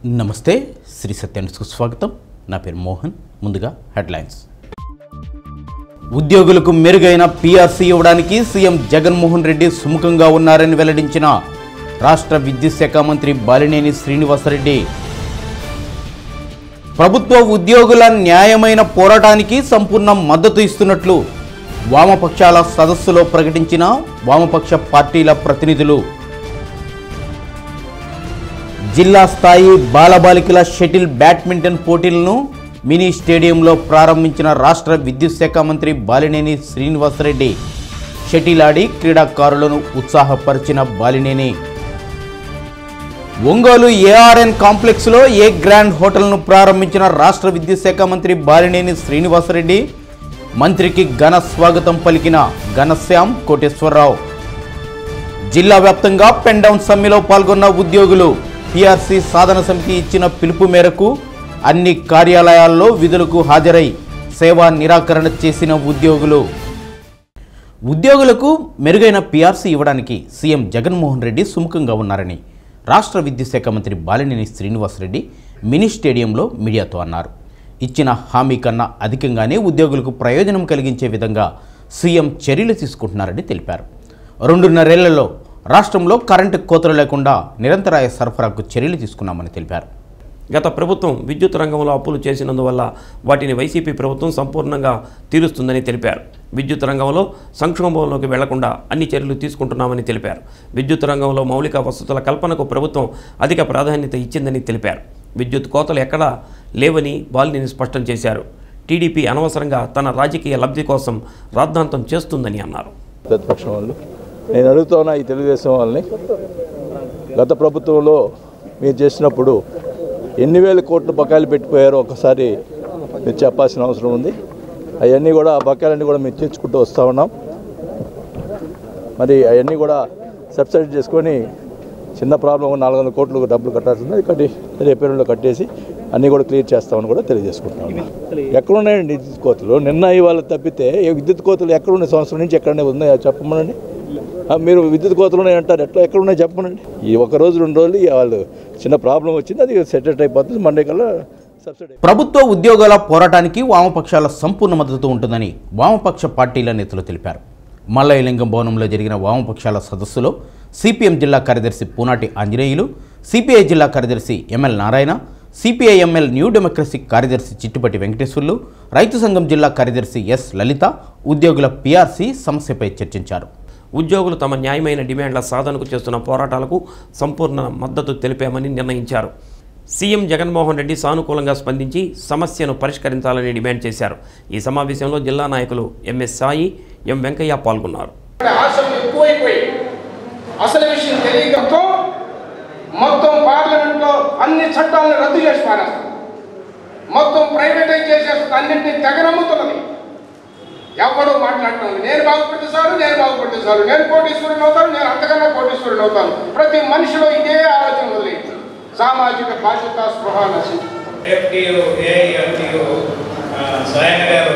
నమస్తే శ్రీ సత్యానికి స్వాగతం నా పేరు మోహన్ ముందుగా హెడ్లైన్స్ ఉద్యోగులకు మెరుగైన పీఆర్సీ ఇవ్వడానికి సీఎం జగన్మోహన్ రెడ్డి సుముఖంగా ఉన్నారని వెల్లడించిన రాష్ట్ర విద్యుత్ శాఖ మంత్రి బాలినేని శ్రీనివాసరెడ్డి ప్రభుత్వ ఉద్యోగుల న్యాయమైన పోరాటానికి సంపూర్ణ మద్దతు ఇస్తున్నట్లు వామపక్షాల సదస్సులో ప్రకటించిన వామపక్ష పార్టీల ప్రతినిధులు జిల్లా స్థాయి బాలబాలికల షటిల్ బ్యాడ్మింటన్ పోటీలను మినీ స్టేడియంలో ప్రారంభించిన రాష్ట్ర విద్యుత్ శాఖ మంత్రి బాలినేని శ్రీనివాసరెడ్డి షటిల్ ఆడి క్రీడాకారులను ఉత్సాహపరిచిన బాలినేని ఒంగోలు ఏఆర్ఎన్ కాంప్లెక్స్లో ఏ గ్రాండ్ హోటల్ను ప్రారంభించిన రాష్ట్ర విద్యుత్ శాఖ మంత్రి బాలినేని శ్రీనివాసరెడ్డి మంత్రికి ఘన స్వాగతం పలికిన ఘనశ్యామ్ కోటేశ్వరరావు జిల్లా వ్యాప్తంగా పెన్ డౌన్ సమ్మెలో పాల్గొన్న ఉద్యోగులు పిఆర్సీ సాధన సమితి ఇచ్చిన పిలుపు మేరకు అన్ని కార్యాలయాల్లో విధులకు హాజరై సేవా నిరాకరణ చేసిన ఉద్యోగులు ఉద్యోగులకు మెరుగైన పిఆర్సీ ఇవ్వడానికి సీఎం జగన్మోహన్ రెడ్డి సుముఖంగా ఉన్నారని రాష్ట్ర విద్యుత్ శాఖ మంత్రి బాలినేని శ్రీనివాసరెడ్డి మినీ స్టేడియంలో మీడియాతో అన్నారు ఇచ్చిన హామీ కన్నా అధికంగానే ఉద్యోగులకు ప్రయోజనం కలిగించే విధంగా సీఎం చర్యలు తీసుకుంటున్నారని తెలిపారు రెండున్నరేళ్లలో రాష్ట్రంలో కరెంటు కోతలు లేకుండా నిరంతరాయ సరఫరాకు చర్యలు తీసుకున్నామని తెలిపారు గత ప్రభుత్వం విద్యుత్ రంగంలో అప్పులు చేసినందువల్ల వాటిని వైసీపీ ప్రభుత్వం సంపూర్ణంగా తీరుస్తుందని తెలిపారు విద్యుత్ రంగంలో సంక్షోభంలోకి వెళ్లకుండా అన్ని చర్యలు తీసుకుంటున్నామని తెలిపారు విద్యుత్ రంగంలో మౌలిక వసతుల కల్పనకు ప్రభుత్వం అధిక ప్రాధాన్యత ఇచ్చిందని తెలిపారు విద్యుత్ కోతలు ఎక్కడా లేవని బాలినేని స్పష్టం చేశారు టీడీపీ అనవసరంగా తన రాజకీయ లబ్ధి కోసం రాద్ధాంతం చేస్తుందని అన్నారు ప్రతిపక్షం వాళ్ళు నేను అడుగుతున్నా ఈ తెలుగుదేశం వాళ్ళని గత ప్రభుత్వంలో మీరు చేసినప్పుడు ఎన్ని వేల కోట్లు బకాయిలు పెట్టిపోయారో ఒకసారి మీరు చెప్పాల్సిన అవసరం ఉంది అవన్నీ కూడా ఆ బకాయిలన్నీ కూడా మేము తీర్చుకుంటూ వస్తూ ఉన్నాం మరి అవన్నీ కూడా సబ్సిడీ చేసుకొని చిన్న ప్రాబ్లం నాలుగు వందల కోట్లు డబ్బులు కట్టాల్సి ఉంది అది కట్టి రేపు ఎల్లుండిలో కట్టేసి అన్నీ కూడా క్లియర్ చేస్తామని కూడా తెలియజేసుకుంటా ఉన్నాం ఎక్కడున్నాయండి విద్యుత్ కోతలు నిన్న ఇవాళ తప్పితే ఈ విద్యుత్ కోతలు ఎక్కడున్నాయి సంవత్సరం నుంచి ఎక్కడనే ఉన్నాయో చెప్పమనండి ఆ, మీరు విద్యుత్ కోతలు ఉన్నాయి అంటారు ఎట్లా ఎక్కడ ఉన్నాయి చెప్పమనండి ఈ ఒక రోజు రెండు రోజులు ఈ వాళ్ళు చిన్న ప్రాబ్లం వచ్చింది అది సెటిల్ అయిపోతుంది మండే కల్లా సబ్సిడీ ప్రభుత్వ ఉద్యోగాల పోరాటానికి వామపక్షాల సంపూర్ణ మద్దతు ఉంటుందని వామపక్ష పార్టీల నేతలు తెలిపారు మల్లయ్యలింగం భవనంలో జరిగిన వామపక్షాల సదస్సులో సిపిఎం జిల్లా కార్యదర్శి పూనాటి ఆంజనేయులు సిపిఐ జిల్లా కార్యదర్శి ML Narayana CPI ML new democracy కార్యదర్శి చిట్టుపట్టి వెంకటేశ్వర్లు రైతు సంఘం జిల్లా కార్యదర్శి ఎస్ లలిత ఉద్యోగుల పిఆర్సీ సమస్యపై చర్చించారు ఉద్యోగులు తమ న్యాయమైన డిమాండ్ల సాధనకు చేస్తున్న పోరాటాలకు సంపూర్ణ మద్దతు తెలిపామని నిర్ణయించారు సీఎం జగన్మోహన్ రెడ్డి సానుకూలంగా స్పందించి సమస్యను పరిష్కరించాలని డిమాండ్ చేశారు ఈ సమావేశంలో జిల్లా నాయకులు ఎంఎస్ సాయి ఎం వెంకయ్య పాల్గొన్నారు ఆశలు ఎక్కువైపోయి అసలు విషయం తెలియడంతో మొత్తం పార్లమెంట్లో అన్ని చట్టాలను రద్దు చేసి పారేస్తారు మొత్తం ప్రైవేటైజ్ చేసేస్తుంది అన్నింటినీ తెగనమ్ముతున్నది ఎవడో మాట్లాడటం లేదు. నేను బాగుపడితే చాలు నేను బాగుపడితే చాలు నేను కోటీశ్వరుని అవుతాను నేను అంతకన్నా కోటీశ్వరుని అవుతాను ప్రతి మనిషిలో ఇదే ఆలోచన వదిలేదు సామాజిక బాధ్యత స్పృహ నశించి ఎఫ్టీయు ఏఐఎఫ్టీయు స్వయం గారు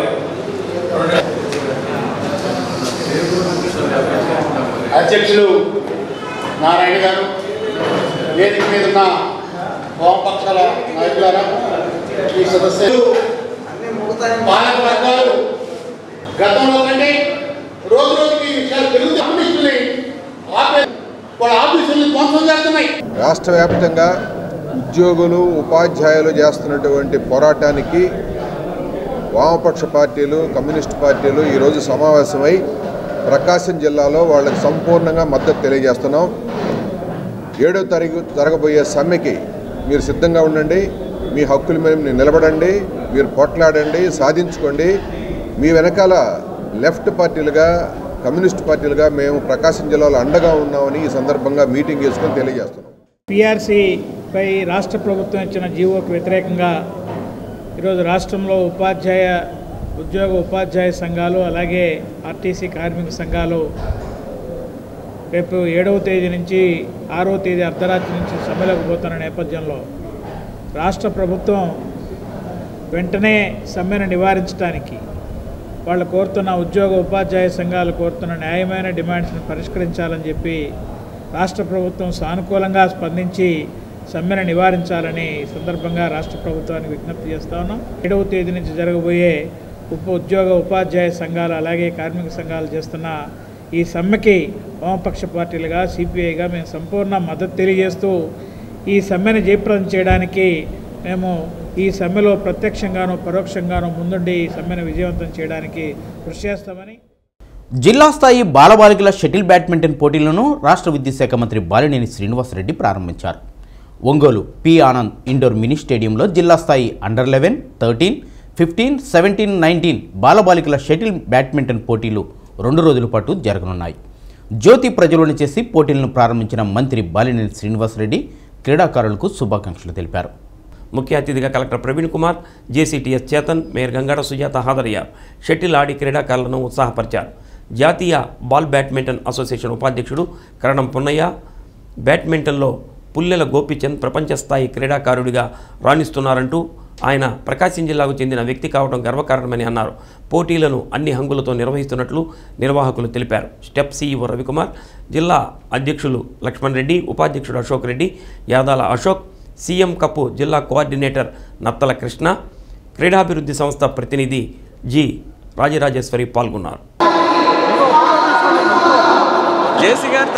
అధ్యక్షులు నారాయణ గారు వేదిక మీద ఉన్న వామపక్షాల నాయకులారా ఈ సదస్సులు పాలక వర్గాలు గతంలో కంటే రోజు రోజుకి విషయాలు పెరుగుతూ కమ్యూనిస్టుల్ని ఆపే వాళ్ళ ఆఫీసుల్ని ధ్వంసం చేస్తున్నాయి రాష్ట్ర వ్యాప్తంగా ఉద్యోగులు ఉపాధ్యాయులు చేస్తున్నటువంటి పోరాటానికి వామపక్ష పార్టీలు కమ్యూనిస్ట్ పార్టీలు ఈరోజు సమావేశమై ప్రకాశం జిల్లాలో వాళ్ళకి సంపూర్ణంగా మద్దతు తెలియజేస్తున్నాం ఏడో తారీఖు జరగబోయే సమ్మెకి మీరు సిద్ధంగా ఉండండి మీ హక్కుల మీద మీరు నిలబడండి మీరు పోట్లాడండి సాధించుకోండి మీ వెనకాల లెఫ్ట్ పార్టీలుగా కమ్యూనిస్ట్ పార్టీలుగా మేము ప్రకాశం జిల్లాలో అండగా ఉన్నామని ఈ సందర్భంగా మీటింగ్ చేసుకొని తెలియజేస్తున్నాం పిఆర్సీపై రాష్ట్ర ప్రభుత్వం ఇచ్చిన జీవోకు వ్యతిరేకంగా ఈరోజు రాష్ట్రంలో ఉపాధ్యాయ ఉద్యోగ ఉపాధ్యాయ సంఘాలు అలాగే ఆర్టీసీ కార్మిక సంఘాలు రేపు ఏడవ తేదీ నుంచి ఆరవ తేదీ అర్ధరాత్రి నుంచి సమ్మెలకు పోతున్న నేపథ్యంలో రాష్ట్ర ప్రభుత్వం వెంటనే సమ్మెను నివారించడానికి వాళ్ళు కోరుతున్న ఉద్యోగ ఉపాధ్యాయ సంఘాలు కోరుతున్న న్యాయమైన డిమాండ్స్ని పరిష్కరించాలని చెప్పి రాష్ట్ర ప్రభుత్వం సానుకూలంగా స్పందించి సమ్మెను నివారించాలని ఈ సందర్భంగా రాష్ట్ర ప్రభుత్వానికి విజ్ఞప్తి చేస్తా ఉన్నాం ఏడవ తేదీ నుంచి జరగబోయే ఉప ఉద్యోగ ఉపాధ్యాయ సంఘాలు అలాగే కార్మిక సంఘాలు చేస్తున్న ఈ సమ్మెకి వామపక్ష పార్టీలుగా సిపిఐగా మేము సంపూర్ణ మద్దతు తెలియజేస్తూ ఈ సమ్మెను జయప్రదం చేయడానికి మేము ఈ సమ్మెలో ప్రత్యక్షంగానూ పరోక్షంగానూ ముందుండి ఈ సమ్మెను విజయవంతం చేయడానికి కృషి చేస్తామని జిల్లా స్థాయి బాలబాలికల షటిల్ బ్యాడ్మింటన్ పోటీలను రాష్ట్ర విద్యాశాఖ మంత్రి బాలినేని శ్రీనివాసరెడ్డి ప్రారంభించారు Ongole P Anand indoor mini స్టేడియంలో జిల్లా స్థాయి under eleven thirteen fifteen seventeen nineteen బాలబాలికల షటిల్ బ్యాడ్మింటన్ పోటీలు రెండు రోజుల పాటు జరగనున్నాయి జ్యోతి ప్రజ్వలన చేసి పోటీలను ప్రారంభించిన మంత్రి బాలినేని శ్రీనివాసరెడ్డి క్రీడాకారులకు శుభాకాంక్షలు తెలిపారు ముఖ్య అతిథిగా collector Praveen Kumar JC TS Chetan mayor Gangada Sujatha హాజరయ్యారు షటిల్ ఆడి క్రీడాకారులను ఉత్సాహపరిచారు జాతీయ బాల్ బ్యాడ్మింటన్ అసోసియేషన్ ఉపాధ్యక్షుడు కరణం పున్నయ్య బ్యాడ్మింటన్లో పుల్లెల గోపీచంద్ ప్రపంచ స్థాయి క్రీడాకారుడిగా రాణిస్తున్నారంటూ ఆయన ప్రకాశం జిల్లాకు చెందిన వ్యక్తి కావడం గర్వకారణమని అన్నారు పోటీలను అన్ని హంగులతో నిర్వహిస్తున్నట్లు నిర్వాహకులు తెలిపారు స్టెప్ సీఈఓ రవికుమార్ జిల్లా అధ్యక్షులు లక్ష్మణ్ రెడ్డి ఉపాధ్యక్షుడు అశోక్ రెడ్డి యాదాల అశోక్ సీఎం కప్పు జిల్లా కోఆర్డినేటర్ నత్తల కృష్ణ క్రీడాభివృద్ధి సంస్థ ప్రతినిధి జి రాజరాజేశ్వరి పాల్గొన్నారు జేసీ గారు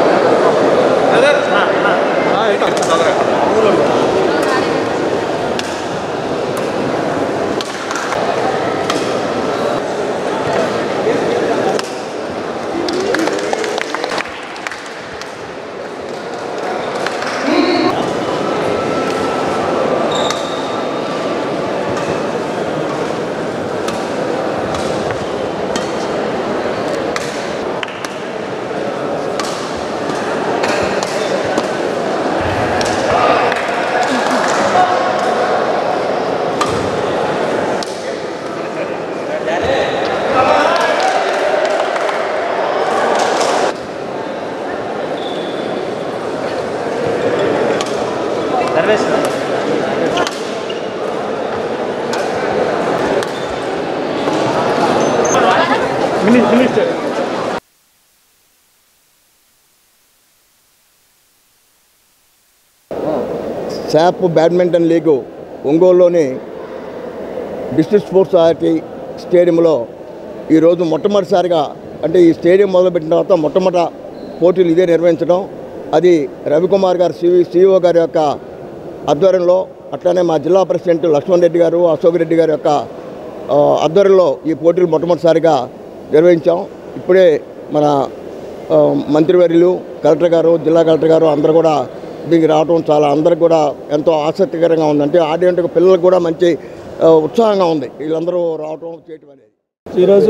శాప్ బ్యాడ్మింటన్ లీగు ఒంగోలులోని డిస్ట్రిక్ట్ స్పోర్ట్స్ సొసైటీ స్టేడియంలో ఈరోజు మొట్టమొదటిసారిగా అంటే ఈ స్టేడియం మొదలుపెట్టిన తర్వాత మొట్టమొదట పోటీలు ఇదే నిర్వహించడం అది రవికుమార్ గారు సివి సిఇఓ గారి యొక్క ఆధ్వర్యంలో అట్లానే మా జిల్లా ప్రెసిడెంట్ లక్ష్మణ్ రెడ్డి గారు అశోక్ రెడ్డి గారి యొక్క ఆ, ఆధ్వర్యంలో ఈ పోటీలు మొట్టమొదటిసారిగా నిర్వహించాం ఇప్పుడే మన ఆ, మంత్రివర్యులు కలెక్టర్ గారు జిల్లా కలెక్టర్ గారు అందరూ కూడా దీనికి రావడం చాలా అందరికి కూడా ఎంతో ఆసక్తికరంగా ఉంది అంటే ఆడియంట్ పిల్లలకు కూడా మంచి ఆ, ఉత్సాహంగా ఉంది వీళ్ళందరూ రావడం చేయటం అనేది ఈరోజు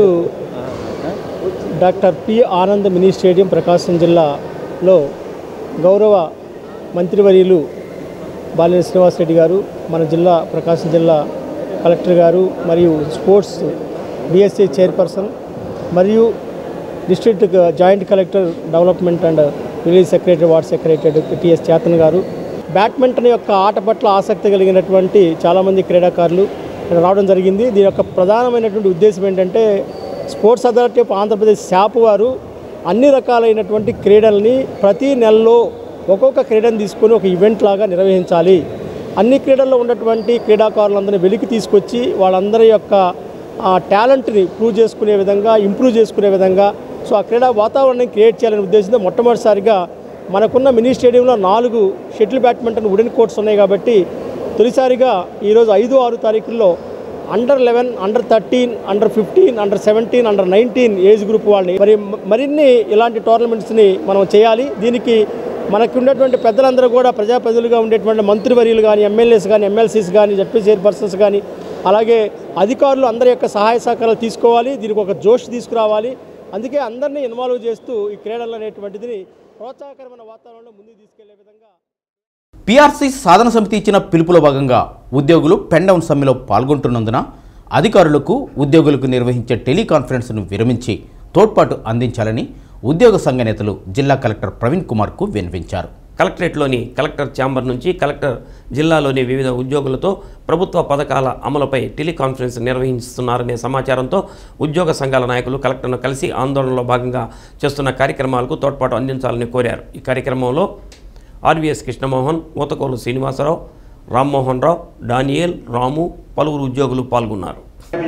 doctor P Anand mini stadium Prakasam జిల్లాలో గౌరవ మంత్రివర్యులు బాలినేని శ్రీనివాసరెడ్డి గారు మన జిల్లా ప్రకాశం జిల్లా కలెక్టర్ గారు మరియు స్పోర్ట్స్ డిఎస్సి చైర్పర్సన్ మరియు district joint collector development and village secretary ward secretary TS Chetan గారు బ్యాడ్మింటన్ యొక్క ఆట పట్ల ఆసక్తి కలిగినటువంటి చాలామంది క్రీడాకారులు ఇక్కడ రావడం జరిగింది దీని యొక్క ప్రధానమైనటువంటి ఉద్దేశం ఏంటంటే sports authority of Andhra Pradesh SAAP వారు అన్ని రకాలైనటువంటి క్రీడల్ని ప్రతి నెలలో ఒక్కొక్క క్రీడను తీసుకొని ఒక ఈవెంట్ లాగా నిర్వహించాలి అన్ని క్రీడల్లో ఉన్నటువంటి క్రీడాకారులందరినీ వెలికి తీసుకొచ్చి వాళ్ళందరి యొక్క ఆ టాలెంట్ని ప్రూవ్ చేసుకునే విధంగా ఇంప్రూవ్ చేసుకునే విధంగా సో ఆ క్రీడా వాతావరణాన్ని క్రియేట్ చేయాలనే ఉద్దేశంతో మొట్టమొదటిసారిగా మనకున్న మినీ స్టేడియంలో నాలుగు షటిల్ బ్యాడ్మింటన్ వుడెన్ కోర్ట్స్ ఉన్నాయి కాబట్టి తొలిసారిగా ఈరోజు ఐదు ఆరు తారీఖుల్లో under eleven under thirteen under fifteen under seventeen under nineteen age group వాళ్ళని మరి మరిన్ని ఇలాంటి టోర్నమెంట్స్ని మనం చేయాలి దీనికి మనకు ఉన్నటువంటి పెద్దలందరూ కూడా ప్రజాప్రతినిధులుగా ఉండేటువంటి మంత్రివర్యులు కానీ ఎమ్మెల్యేస్ కానీ ఎమ్మెల్సీస్ కానీ జడ్పీ చైర్పర్సన్స్ కానీ అలాగే అధికారులు అందరి యొక్క సహాయ సహకారాలు తీసుకోవాలి దీనికి ఒక జోష్ తీసుకురావాలి అందుకే అందరినీ ఇన్వాల్వ్ చేస్తూ ఈ క్రీడలు అనేటువంటిది ప్రోత్సాహకరమైన వాతావరణంలో ముందుకు తీసుకెళ్లే విధంగా పీఆర్సీ సాధన సమితి ఇచ్చిన పిలుపులో భాగంగా ఉద్యోగులు పెండౌన్ సమ్మెలో పాల్గొంటున్నందున అధికారులకు ఉద్యోగులకు నిర్వహించే టెలికాన్ఫరెన్స్ను విరమించి తోడ్పాటు అందించాలని ఉద్యోగ సంఘ నేతలు జిల్లా కలెక్టర్ ప్రవీణ్ కుమార్కు విన్నవించారు కలెక్టరేట్లోని కలెక్టర్ ఛాంబర్ నుంచి కలెక్టర్ జిల్లాలోని వివిధ ఉద్యోగులతో ప్రభుత్వ పథకాల అమలుపై టెలికాన్ఫరెన్స్ నిర్వహిస్తున్నారనే సమాచారంతో ఉద్యోగ సంఘాల నాయకులు కలెక్టర్ను కలిసి ఆందోళనలో భాగంగా చేస్తున్న కార్యక్రమాలకు తోడ్పాటు అందించాలని కోరారు ఈ కార్యక్రమంలో ఆర్వీఎస్ కృష్ణమోహన్ ఊతకోలు శ్రీనివాసరావు రామ్మోహన్ రావు డానియేల్ రాము పలువురు ఉద్యోగులు పాల్గొన్నారు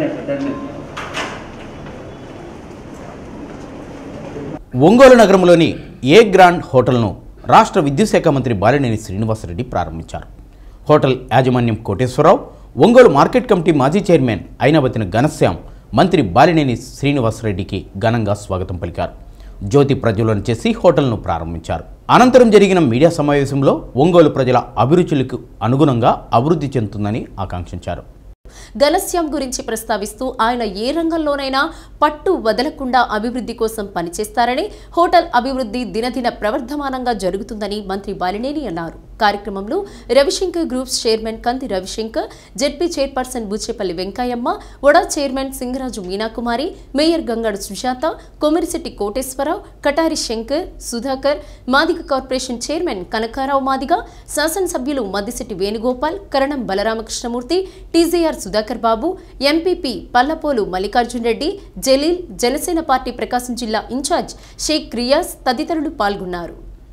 ఒంగోలు నగరంలోని ఏ గ్రాండ్ హోటల్ను రాష్ట్ర విద్యుత్ శాఖ మంత్రి బాలినేని శ్రీనివాసరెడ్డి ప్రారంభించారు హోటల్ యాజమాన్యం కోటేశ్వరరావు ఒంగోలు మార్కెట్ కమిటీ మాజీ చైర్మన్ అయినబతిన ఘనశ్యాం మంత్రి బాలినేని శ్రీనివాసరెడ్డికి ఘనంగా స్వాగతం పలికారు జ్యోతి ప్రజ్వలన చేసి హోటల్ను ప్రారంభించారు అనంతరం జరిగిన మీడియా సమావేశంలో ఒంగోలు ప్రజల అభిరుచులకు అనుగుణంగా అభివృద్ధి చెందుతుందని ఆకాంక్షించారు ఘనశ్యాం గురించి ప్రస్తావిస్తూ ఆయన ఏ రంగంలోనైనా పట్టు వదలకుండా అభివృద్ధి కోసం పనిచేస్తారని హోటల్ అభివృద్ధి దినదిన ప్రవర్ధమానంగా జరుగుతుందని మంత్రి బాలినేని అన్నారు కార్యక్రమంలో Ravishankar groups chairman Kandi Ravi Shankar ZP chairperson Buchepalli Venkayamma వడా chairman Singaraju Meenakumari mayor Gangadu Sujatha Komirisetti Koteswara Rao Katari Shankar Sudhakar Madiga corporation chairman Kanaka Rao Madiga శాసనసభ్యులు Maddisetti Venugopal Karanam Balarama Krishna Murthy TJR Sudhakar Babu MPP Pallapolu Mallikarjun Reddy Jaleel Janasena party Prakasam జిల్లా ఇన్ఛార్జ్ షేక్ రియాజ్ తదితరులు పాల్గొన్నారు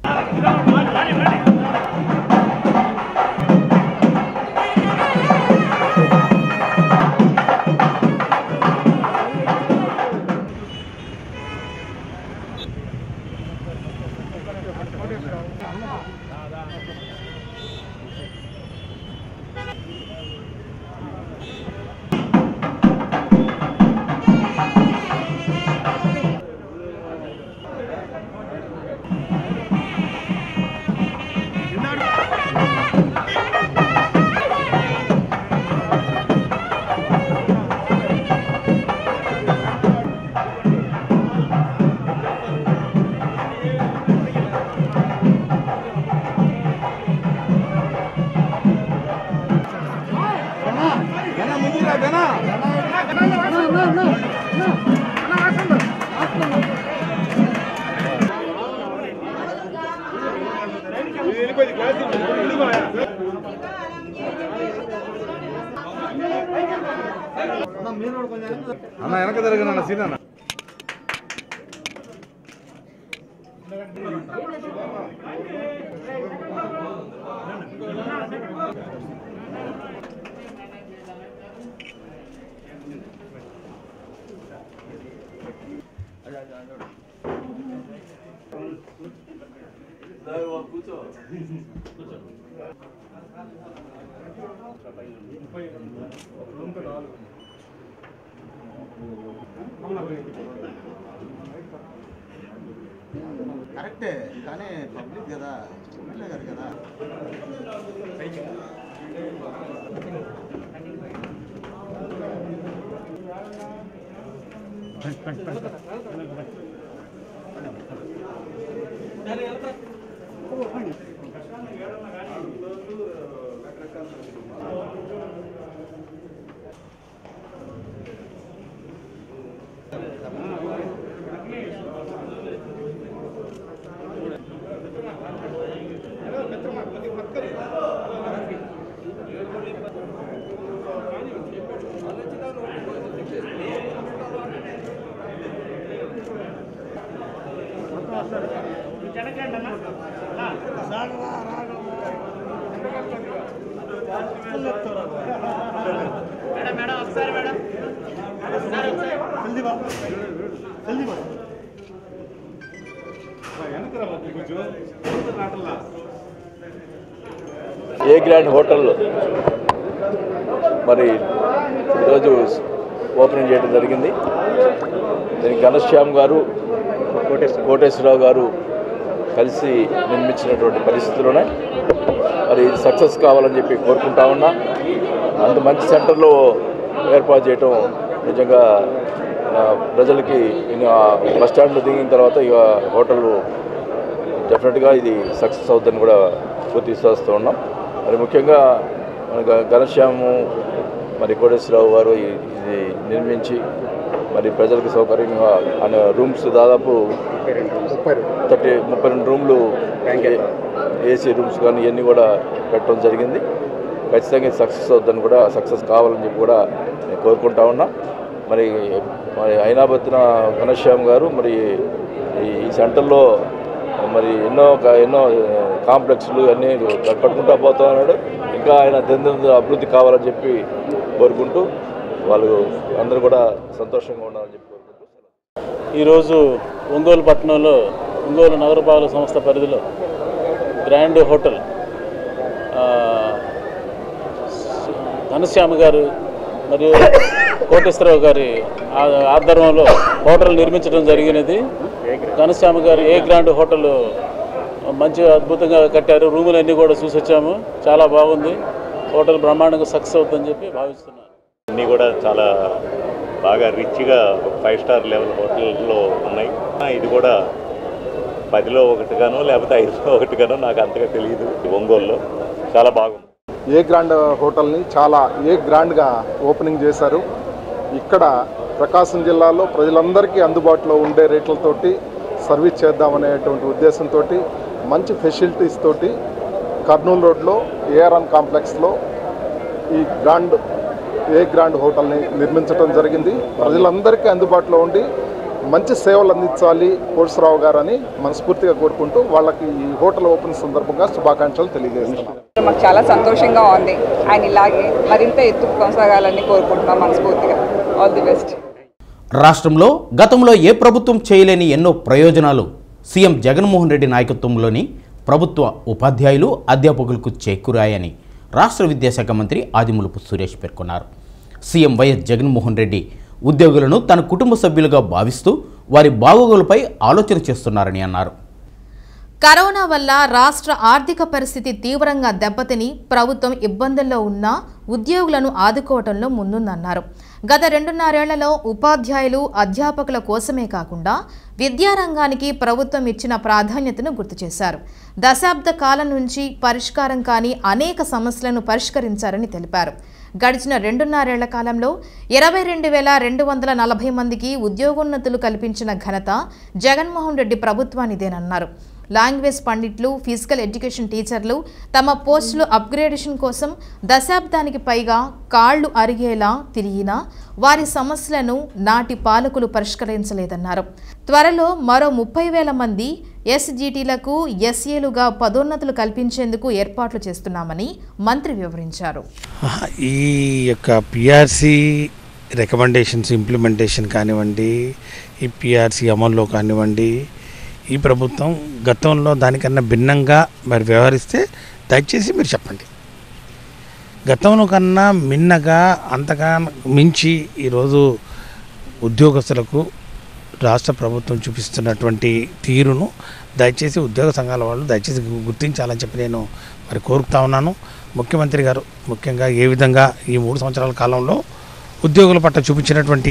అన్న వెనక తిరగనన్న సీన్ అన్న కరెక్టే కానీ పబ్లిక్ కదా ఎమ్మెల్యే గారు కదా ఏ గ్రాండ్ హోటల్ మరి ఈరోజు ఓపెనింగ్ చేయడం జరిగింది దీనికి ఘనశ్యామ్ గారు కోటేశ్వరరావు గారు కలిసి నిర్మించినటువంటి పరిస్థితుల్లోనే మరి ఇది సక్సెస్ కావాలని చెప్పి కోరుకుంటా ఉన్నా అంత మంచి సెంటర్లో ఏర్పాటు చేయటం నిజంగా ఆ, ప్రజలకి ఇన్ని, ఆ, బస్ స్టాండ్లో దిగిన తర్వాత ఇక హోటల్ డెఫినెట్గా ఇది సక్సెస్ అవుతుందని కూడా పూర్తి విశ్వాసంతో ఉన్నాం మరి ముఖ్యంగా మన గ- ఘనశ్యాము మరి కోటేశ్వరరావు గారు ఈ- ఇది నిర్మించి మరి ప్రజలకు సౌకర్యంగా అనే రూమ్స్ దాదాపు థర్టీ ముప్పై రెండు రూమ్లు ఏసీ రూమ్స్ కానీ ఇవన్నీ కూడా పెట్టడం జరిగింది ఖచ్చితంగా ఇది సక్సెస్ అవుతుందని కూడా సక్సెస్ కావాలని చెప్పి కూడా నేను కోరుకుంటా ఉన్నా మరి మరి అయినాబత్తిన ఘనశ్యామ్ గారు మరి ఈ ఈ సెంటర్లో మరి ఎన్నో క- ఎన్నో కాంప్లెక్స్లు అన్నీ కట్టుకుంటా పోతా ఉన్నాడు ఇంకా ఆయన దినదిన అభివృద్ధి కావాలని చెప్పి కోరుకుంటూ వాళ్ళు అందరూ కూడా సంతోషంగా ఉండాలని చెప్పి ఈరోజు ఒంగోలు పట్టణంలో ఒంగోలు నగరపాలక సంస్థ పరిధిలో గ్రాండ్ హోటల్ ఆ, ఘనశ్యామ గారు మరియు కోటేశ్వరరావు గారి ఆ- ఆధ్వర్యంలో హోటల్ నిర్మించడం జరిగినది ఘనశ్యామ గారు ఏ గ్రాండ్ హోటల్ మంచిగా అద్భుతంగా కట్టారు రూములు అన్నీ కూడా చూసి వచ్చాము చాలా బాగుంది హోటల్ బ్రహ్మాండంగా సక్సెస్ అవుతుందని చెప్పి భావిస్తున్నాను అన్నీ కూడా చాలా బాగా రిచ్గా ఫైవ్ స్టార్ లెవెల్ హోటల్లో ఉన్నాయి ఆ, ఇది కూడా పదిలో ఒకటిగానో లేకపోతే ఐదులో ఒకటిగానో నాకు అంతగా తెలియదు ఒంగోలులో చాలా బాగుంది ఏ గ్రాండ్ హోటల్ని చాలా ఏ గ్రాండ్గా ఓపెనింగ్ చేశారు ఇక్కడ ప్రకాశం జిల్లాలో ప్రజలందరికీ అందుబాటులో ఉండే రేట్లతోటి సర్వీస్ చేద్దామనేటువంటి ఉద్దేశంతో మంచి ఫెసిలిటీస్ తోటి కర్నూలు రోడ్లో ఏఆర్ఎన్ కాంప్లెక్స్లో ఈ గ్రాండ్ ఏ గ్రాండ్ హోటల్ని నిర్మించడం జరిగింది ప్రజలందరికీ అందుబాటులో ఉండి మంచి సేవలు అందించాలి కోటేశ్వరరావు గారు అని మనస్ఫూర్తిగా కోరుకుంటూ వాళ్ళకి ఈ హోటల్ ఓపెన్ సందర్భంగా శుభాకాంక్షలు తెలియజేస్తున్నాం మాకు చాలా సంతోషంగా ఉంది ఆయన ఇలాగే మరింత ఎత్తుకు కొనసాగాలని కోరుకుంటున్నాం మనస్ఫూర్తిగా ఆల్ ది బెస్ట్ రాష్ట్రంలో గతంలో ఏ ప్రభుత్వం చేయలేని ఎన్నో ప్రయోజనాలు సీఎం జగన్మోహన్ రెడ్డి నాయకత్వంలోని ప్రభుత్వ ఉపాధ్యాయులు అధ్యాపకులకు చేకూరాయని రాష్ట్ర విద్యాశాఖ మంత్రి ఆదిమూలపు సురేష్ పేర్కొన్నారు సీఎం వైఎస్ జగన్మోహన్ రెడ్డి ఉద్యోగులను తన కుటుంబ సభ్యులుగా భావిస్తూ వారి బాగోగులపై ఆలోచన చేస్తున్నారని అన్నారు కరోనా వల్ల రాష్ట్ర ఆర్థిక పరిస్థితి తీవ్రంగా దెబ్బతిని ప్రభుత్వం ఇబ్బందుల్లో ఉన్న ఉద్యోగులను ఆదుకోవటంలో ముందుందన్నారు గత రెండున్నరేళ్లలో ఉపాధ్యాయులు అధ్యాపకుల కోసమే కాకుండా విద్యారంగానికి ప్రభుత్వం ఇచ్చిన ప్రాధాన్యతను గుర్తు చేశారు దశాబ్ద కాలం నుంచి పరిష్కారం కాని అనేక సమస్యలను పరిష్కరించారని తెలిపారు గడిచిన రెండున్నరేళ్ల కాలంలో ఇరవై రెండు వేల రెండు వందల నలభై మందికి ఉద్యోగోన్నతులు కల్పించిన ఘనత జగన్మోహన్ రెడ్డి ప్రభుత్వానిదేనన్నారు లాంగ్వేజ్ పండిట్లు ఫిజికల్ ఎడ్యుకేషన్ టీచర్లు తమ పోస్టులు అప్గ్రేడేషన్ కోసం దశాబ్దానికి పైగా కాళ్లు అరిగేలా తిరిగినా వారి సమస్యలను నాటి పాలకులు పరిష్కరించలేదన్నారు త్వరలో మరో ముప్పై వేల మంది ఎస్జీటీలకు ఎస్ఏలుగా పదోన్నతులు కల్పించేందుకు ఏర్పాట్లు చేస్తున్నామని మంత్రి వివరించారు ఈ యొక్క పిఆర్సి రికమెండేషన్స్ ఇంప్లిమెంటేషన్ కానివ్వండి ఈ పిఆర్సి అమల్లో కానివ్వండి ఈ ప్రభుత్వం గతంలో దానికన్నా భిన్నంగా మరి వ్యవహరిస్తే దయచేసి మీరు చెప్పండి గతంలో కన్నా మిన్నగా అంతగా మించి ఈరోజు ఉద్యోగస్తులకు రాష్ట్ర ప్రభుత్వం చూపిస్తున్నటువంటి తీరును దయచేసి ఉద్యోగ సంఘాల వాళ్ళు దయచేసి గు- గుర్తించాలని చెప్పి నేను మరి కోరుతా ఉన్నాను ముఖ్యమంత్రి గారు ముఖ్యంగా ఏ విధంగా ఈ మూడు సంవత్సరాల కాలంలో ఉద్యోగుల పట్ల చూపించినటువంటి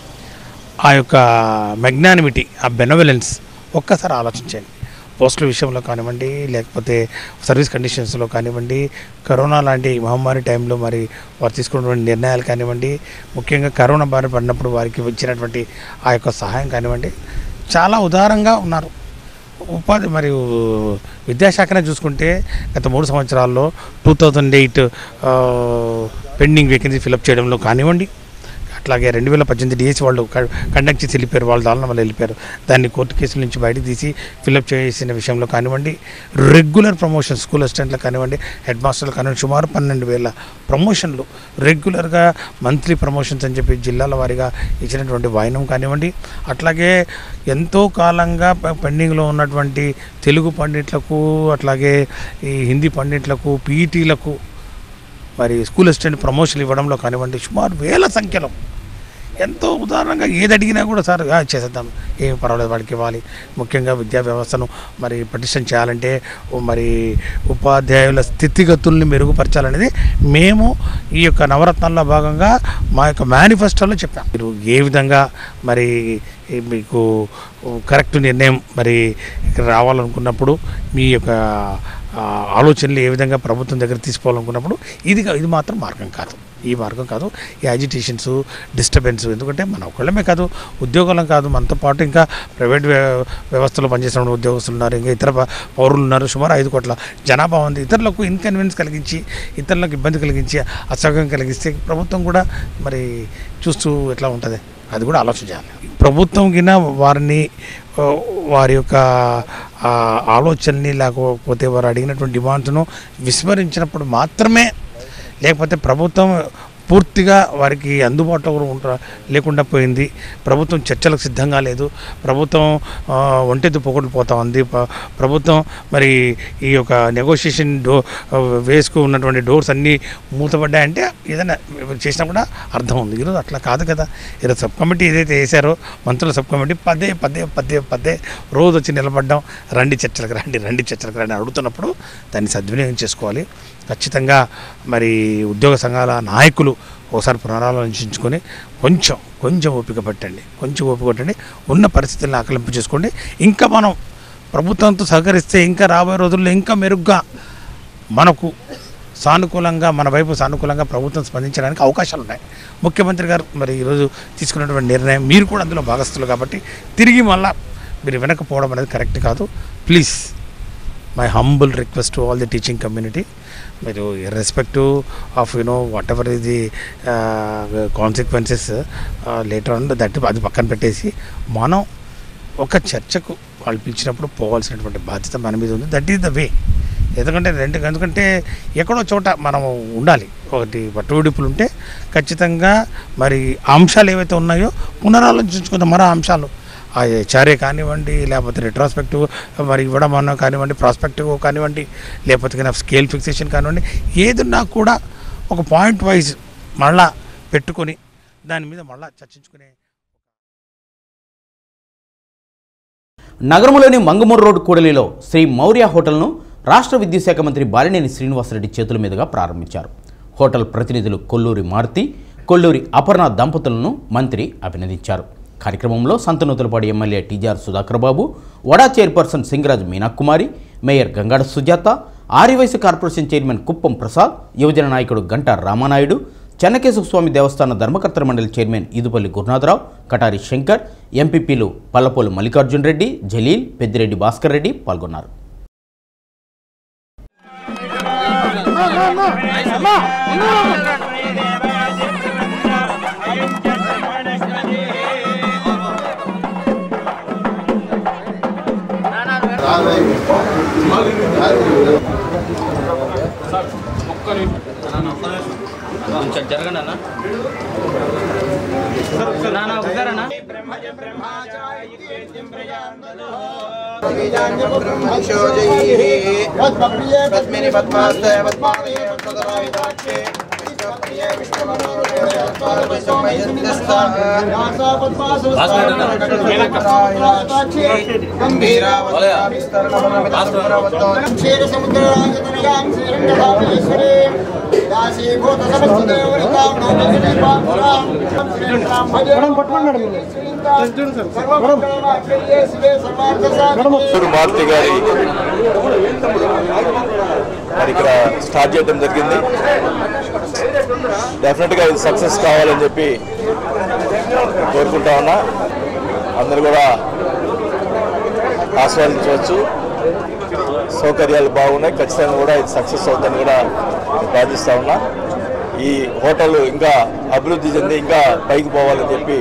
ఆ యొక్క మెగ్నానిమిటీ ఆ బెనవలెన్స్ ఒక్కసారి ఆలోచించండి పోస్టుల విషయంలో కానివ్వండి లేకపోతే సర్వీస్ కండిషన్స్లో కానివ్వండి కరోనా లాంటి మహమ్మారి టైంలో మరి వారు తీసుకున్నటువంటి నిర్ణయాలు కానివ్వండి ముఖ్యంగా కరోనా బారి పడినప్పుడు వారికి ఇచ్చినటువంటి ఆ యొక్క సహాయం కానివ్వండి చాలా ఉదారంగా ఉన్నారు ఉపాధి మరియు విద్యాశాఖనే చూసుకుంటే గత మూడు సంవత్సరాల్లో two thousand eight pending vacancy fill up చేయడంలో కానివ్వండి అట్లాగే రెండు వేల పద్దెనిమిది డిఎస్సి వాళ్ళు క- కండక్ట్ చేసి వెళ్ళిపోయారు వాళ్ళ దానిలో వాళ్ళు వెళ్ళిపోయారు దాన్ని కోర్టు కేసుల నుంచి బయటకు తీసి ఫిలప్ చేసిన విషయంలో కానివ్వండి రెగ్యులర్ ప్రమోషన్ స్కూల్ అసిస్టెంట్లు కానివ్వండి హెడ్ మాస్టర్లు కానివ్వండి సుమారు పన్నెండు వేల ప్రమోషన్లు రెగ్యులర్గా మంత్లీ ప్రమోషన్స్ అని చెప్పి జిల్లాల వారీగా ఇచ్చినటువంటి వాయినం కానివ్వండి అట్లాగే ఎంతో కాలంగా పె- పెండింగ్లో ఉన్నటువంటి తెలుగు పండిట్లకు అట్లాగే ఈ హిందీ పండిట్లకు పీఈటీలకు మరి స్కూల్ అసిస్టెంట్ ప్రమోషన్లు ఇవ్వడంలో కానివ్వండి సుమారు వేల సంఖ్యలో ఎంతో ఉదాహరణగా ఏది అడిగినా కూడా సార్ "ఆ, చేసేద్దాం ఏం పర్వాలేదు వాడికి ఇవ్వాలి ముఖ్యంగా విద్యా వ్యవస్థను మరి పటిష్టం చేయాలంటే ఓ మరి ఉపాధ్యాయుల స్థితిగతుల్ని మెరుగుపరచాలనేది మేము ఈ యొక్క నవరత్నాల్లో భాగంగా మా యొక్క మేనిఫెస్టోలో చెప్పాం మీరు ఏ విధంగా మరి ఈ మీకు కరెక్ట్ నిర్ణయం మరి ఇక్కడ రావాలనుకున్నప్పుడు మీ యొక్క ఆ, ఆలోచనలు ఏ విధంగా ప్రభుత్వం దగ్గర తీసుకోవాలనుకున్నప్పుడు ఇది కా- ఇది మాత్రం మార్గం కాదు ఈ మార్గం కాదు ఈ అజిటేషన్స్ డిస్టర్బెన్స్ ఎందుకంటే మన ఒక్కళ్ళమే కాదు ఉద్యోగాలం కాదు మనతో పాటు ఇంకా ప్రైవేట్ వ్య- వ్యవస్థలో పనిచేసిన ఉద్యోగస్తులు ఉన్నారు ఇంకా ఇతర ప- పౌరులు ఉన్నారు సుమారు ఐదు కోట్ల జనాభా ఉంది ఇతరులకు ఇన్కన్వీనియన్స్ కలిగించి ఇతరులకు ఇబ్బంది కలిగించి అసౌకర్యం కలిగిస్తే ప్రభుత్వం కూడా మరి చూస్తూ ఎట్లా ఉంటుంది అది కూడా ఆలోచన చేయాలి ప్రభుత్వం కింద వారిని ఆ, వారి యొక్క ఆ, ఆలోచనని లేకపోతే వారు అడిగినటువంటి డిమాండ్స్ను విస్మరించినప్పుడు మాత్రమే లేకపోతే ప్రభుత్వం పూర్తిగా వారికి అందుబాటులో కూడా ఉంట లేకుండా పోయింది ప్రభుత్వం చర్చలకు సిద్ధంగా లేదు ప్రభుత్వం ఆ, ఒంటెత్తు పోగొట్టు పోతా ఉంది ప- ప్రభుత్వం మరి ఈ యొక్క నెగోషియేషన్ డో వేసుకు ఉన్నటువంటి డోర్స్ అన్నీ మూతపడ్డాయంటే ఏదైనా చేసినా కూడా అర్థం ఉంది ఈరోజు అట్లా కాదు కదా ఈరోజు సబ్ కమిటీ ఏదైతే వేశారో మంత్రుల సబ్ కమిటీ పదే పదే పదే పదే రోజు వచ్చి నిలబడ్డాం రండి చర్చలకు రండి రండి చర్చలకు రండి అడుగుతున్నప్పుడు దాన్ని సద్వినియోగం చేసుకోవాలి ఖచ్చితంగా మరి ఉద్యోగ సంఘాల నాయకులు ఒకసారి పునరాలోచించుకొని కొంచెం కొంచెం ఓపిక పట్టండి కొంచెం ఓపిక పట్టండి ఉన్న పరిస్థితులను ఆకలింపు చేసుకోండి ఇంకా మనం ప్రభుత్వంతో సహకరిస్తే ఇంకా రాబోయే రోజుల్లో ఇంకా మెరుగ్గా మనకు సానుకూలంగా మన వైపు సానుకూలంగా ప్రభుత్వం స్పందించడానికి అవకాశాలు ఉన్నాయి ముఖ్యమంత్రి గారు మరి ఈరోజు తీసుకున్నటువంటి నిర్ణయం మీరు కూడా అందులో భాగస్తులు కాబట్టి తిరిగి మళ్ళా మీరు వెనకపోవడం అనేది కరెక్ట్ కాదు please my humble request to all the teaching community మీరు irrespective of you know whatever ఇది కాన్సిక్వెన్సెస్ లేటర్ ఆన్ దట్ అది పక్కన పెట్టేసి మనం ఒక చర్చకు వాళ్ళు పిలిచినప్పుడు పోవాల్సినటువంటి బాధ్యత మన మీద ఉంది దట్ ఈస్ ద వే ఎందుకంటే రెండు ఎందుకంటే ఎక్కడో చోట మనం ఉండాలి ఒకటి పట్టుడిపులు ఉంటే ఖచ్చితంగా మరి ఆ అంశాలు ఏవైతే ఉన్నాయో పునరాలోచించుకుందాం మరో అంశాలు ఆ హెచ్ఆర్ఏ కానివ్వండి లేకపోతే రిట్రాస్పెక్టివ్ మరి ఇవ్వడం అన్న కానివ్వండి ప్రాస్పెక్టివ్ కానివ్వండి లేకపోతే కనుక స్కేల్ ఫిక్సేషన్ కానివ్వండి ఏదున్నా కూడా ఒక పాయింట్ వైజ్ మళ్ళా పెట్టుకొని దాని మీద మళ్ళా చర్చించుకునే నగరంలోని మంగమూరు రోడ్డు కూడలిలో శ్రీ మౌర్య హోటల్ను రాష్ట్ర విద్యుత్ శాఖ మంత్రి బాలినేని శ్రీనివాసరెడ్డి చేతుల మీదుగా ప్రారంభించారు హోటల్ ప్రతినిధులు కొల్లూరి మారుతి కొల్లూరి అపర్ణ దంపతులను మంత్రి అభినందించారు కార్యక్రమంలో సంతనూతలపాడు ఎమ్మెల్యే టీజార్ సుధాకర్ బాబు వడా chairperson Singaraju Meenakumari mayor Gangada Sujatha Arya Vysya corporation chairman Kuppam Prasad యువజన నాయకుడు గంటా రామానాయుడు చెన్నకేశవ స్వామి దేవస్థాన ధర్మకర్తల మండలి చైర్మన్ ఈదుపల్లి గురునాథరావు కటారి శంకర్ ఎంపీపీలు పల్లపోలు మల్లికార్జున్ రెడ్డి జలీల్ పెద్దిరెడ్డి భాస్కర్ రెడ్డి పాల్గొన్నారు కొంచెం జరగండి అన్న నాన్న ఒకసారి అన్న తస్మిని పద్మాస్తే పద్మావయే పద్మదరాయుధాక్షే కొల్లూరు మారుతి గారి మరి ఇక్కడ స్టార్ట్ చేయడం జరిగింది డెఫినెట్గా ఇది సక్సెస్ కావాలని చెప్పి కోరుకుంటా ఉన్నా అందరు కూడా ఆస్వాదించవచ్చు సౌకర్యాలు బాగున్నాయి ఖచ్చితంగా కూడా ఇది సక్సెస్ అవుతుందని కూడా ప్రార్థిస్తా ఉన్నా ఈ హోటల్ ఇంకా అభివృద్ధి చెంది ఇంకా పైకి పోవాలని చెప్పి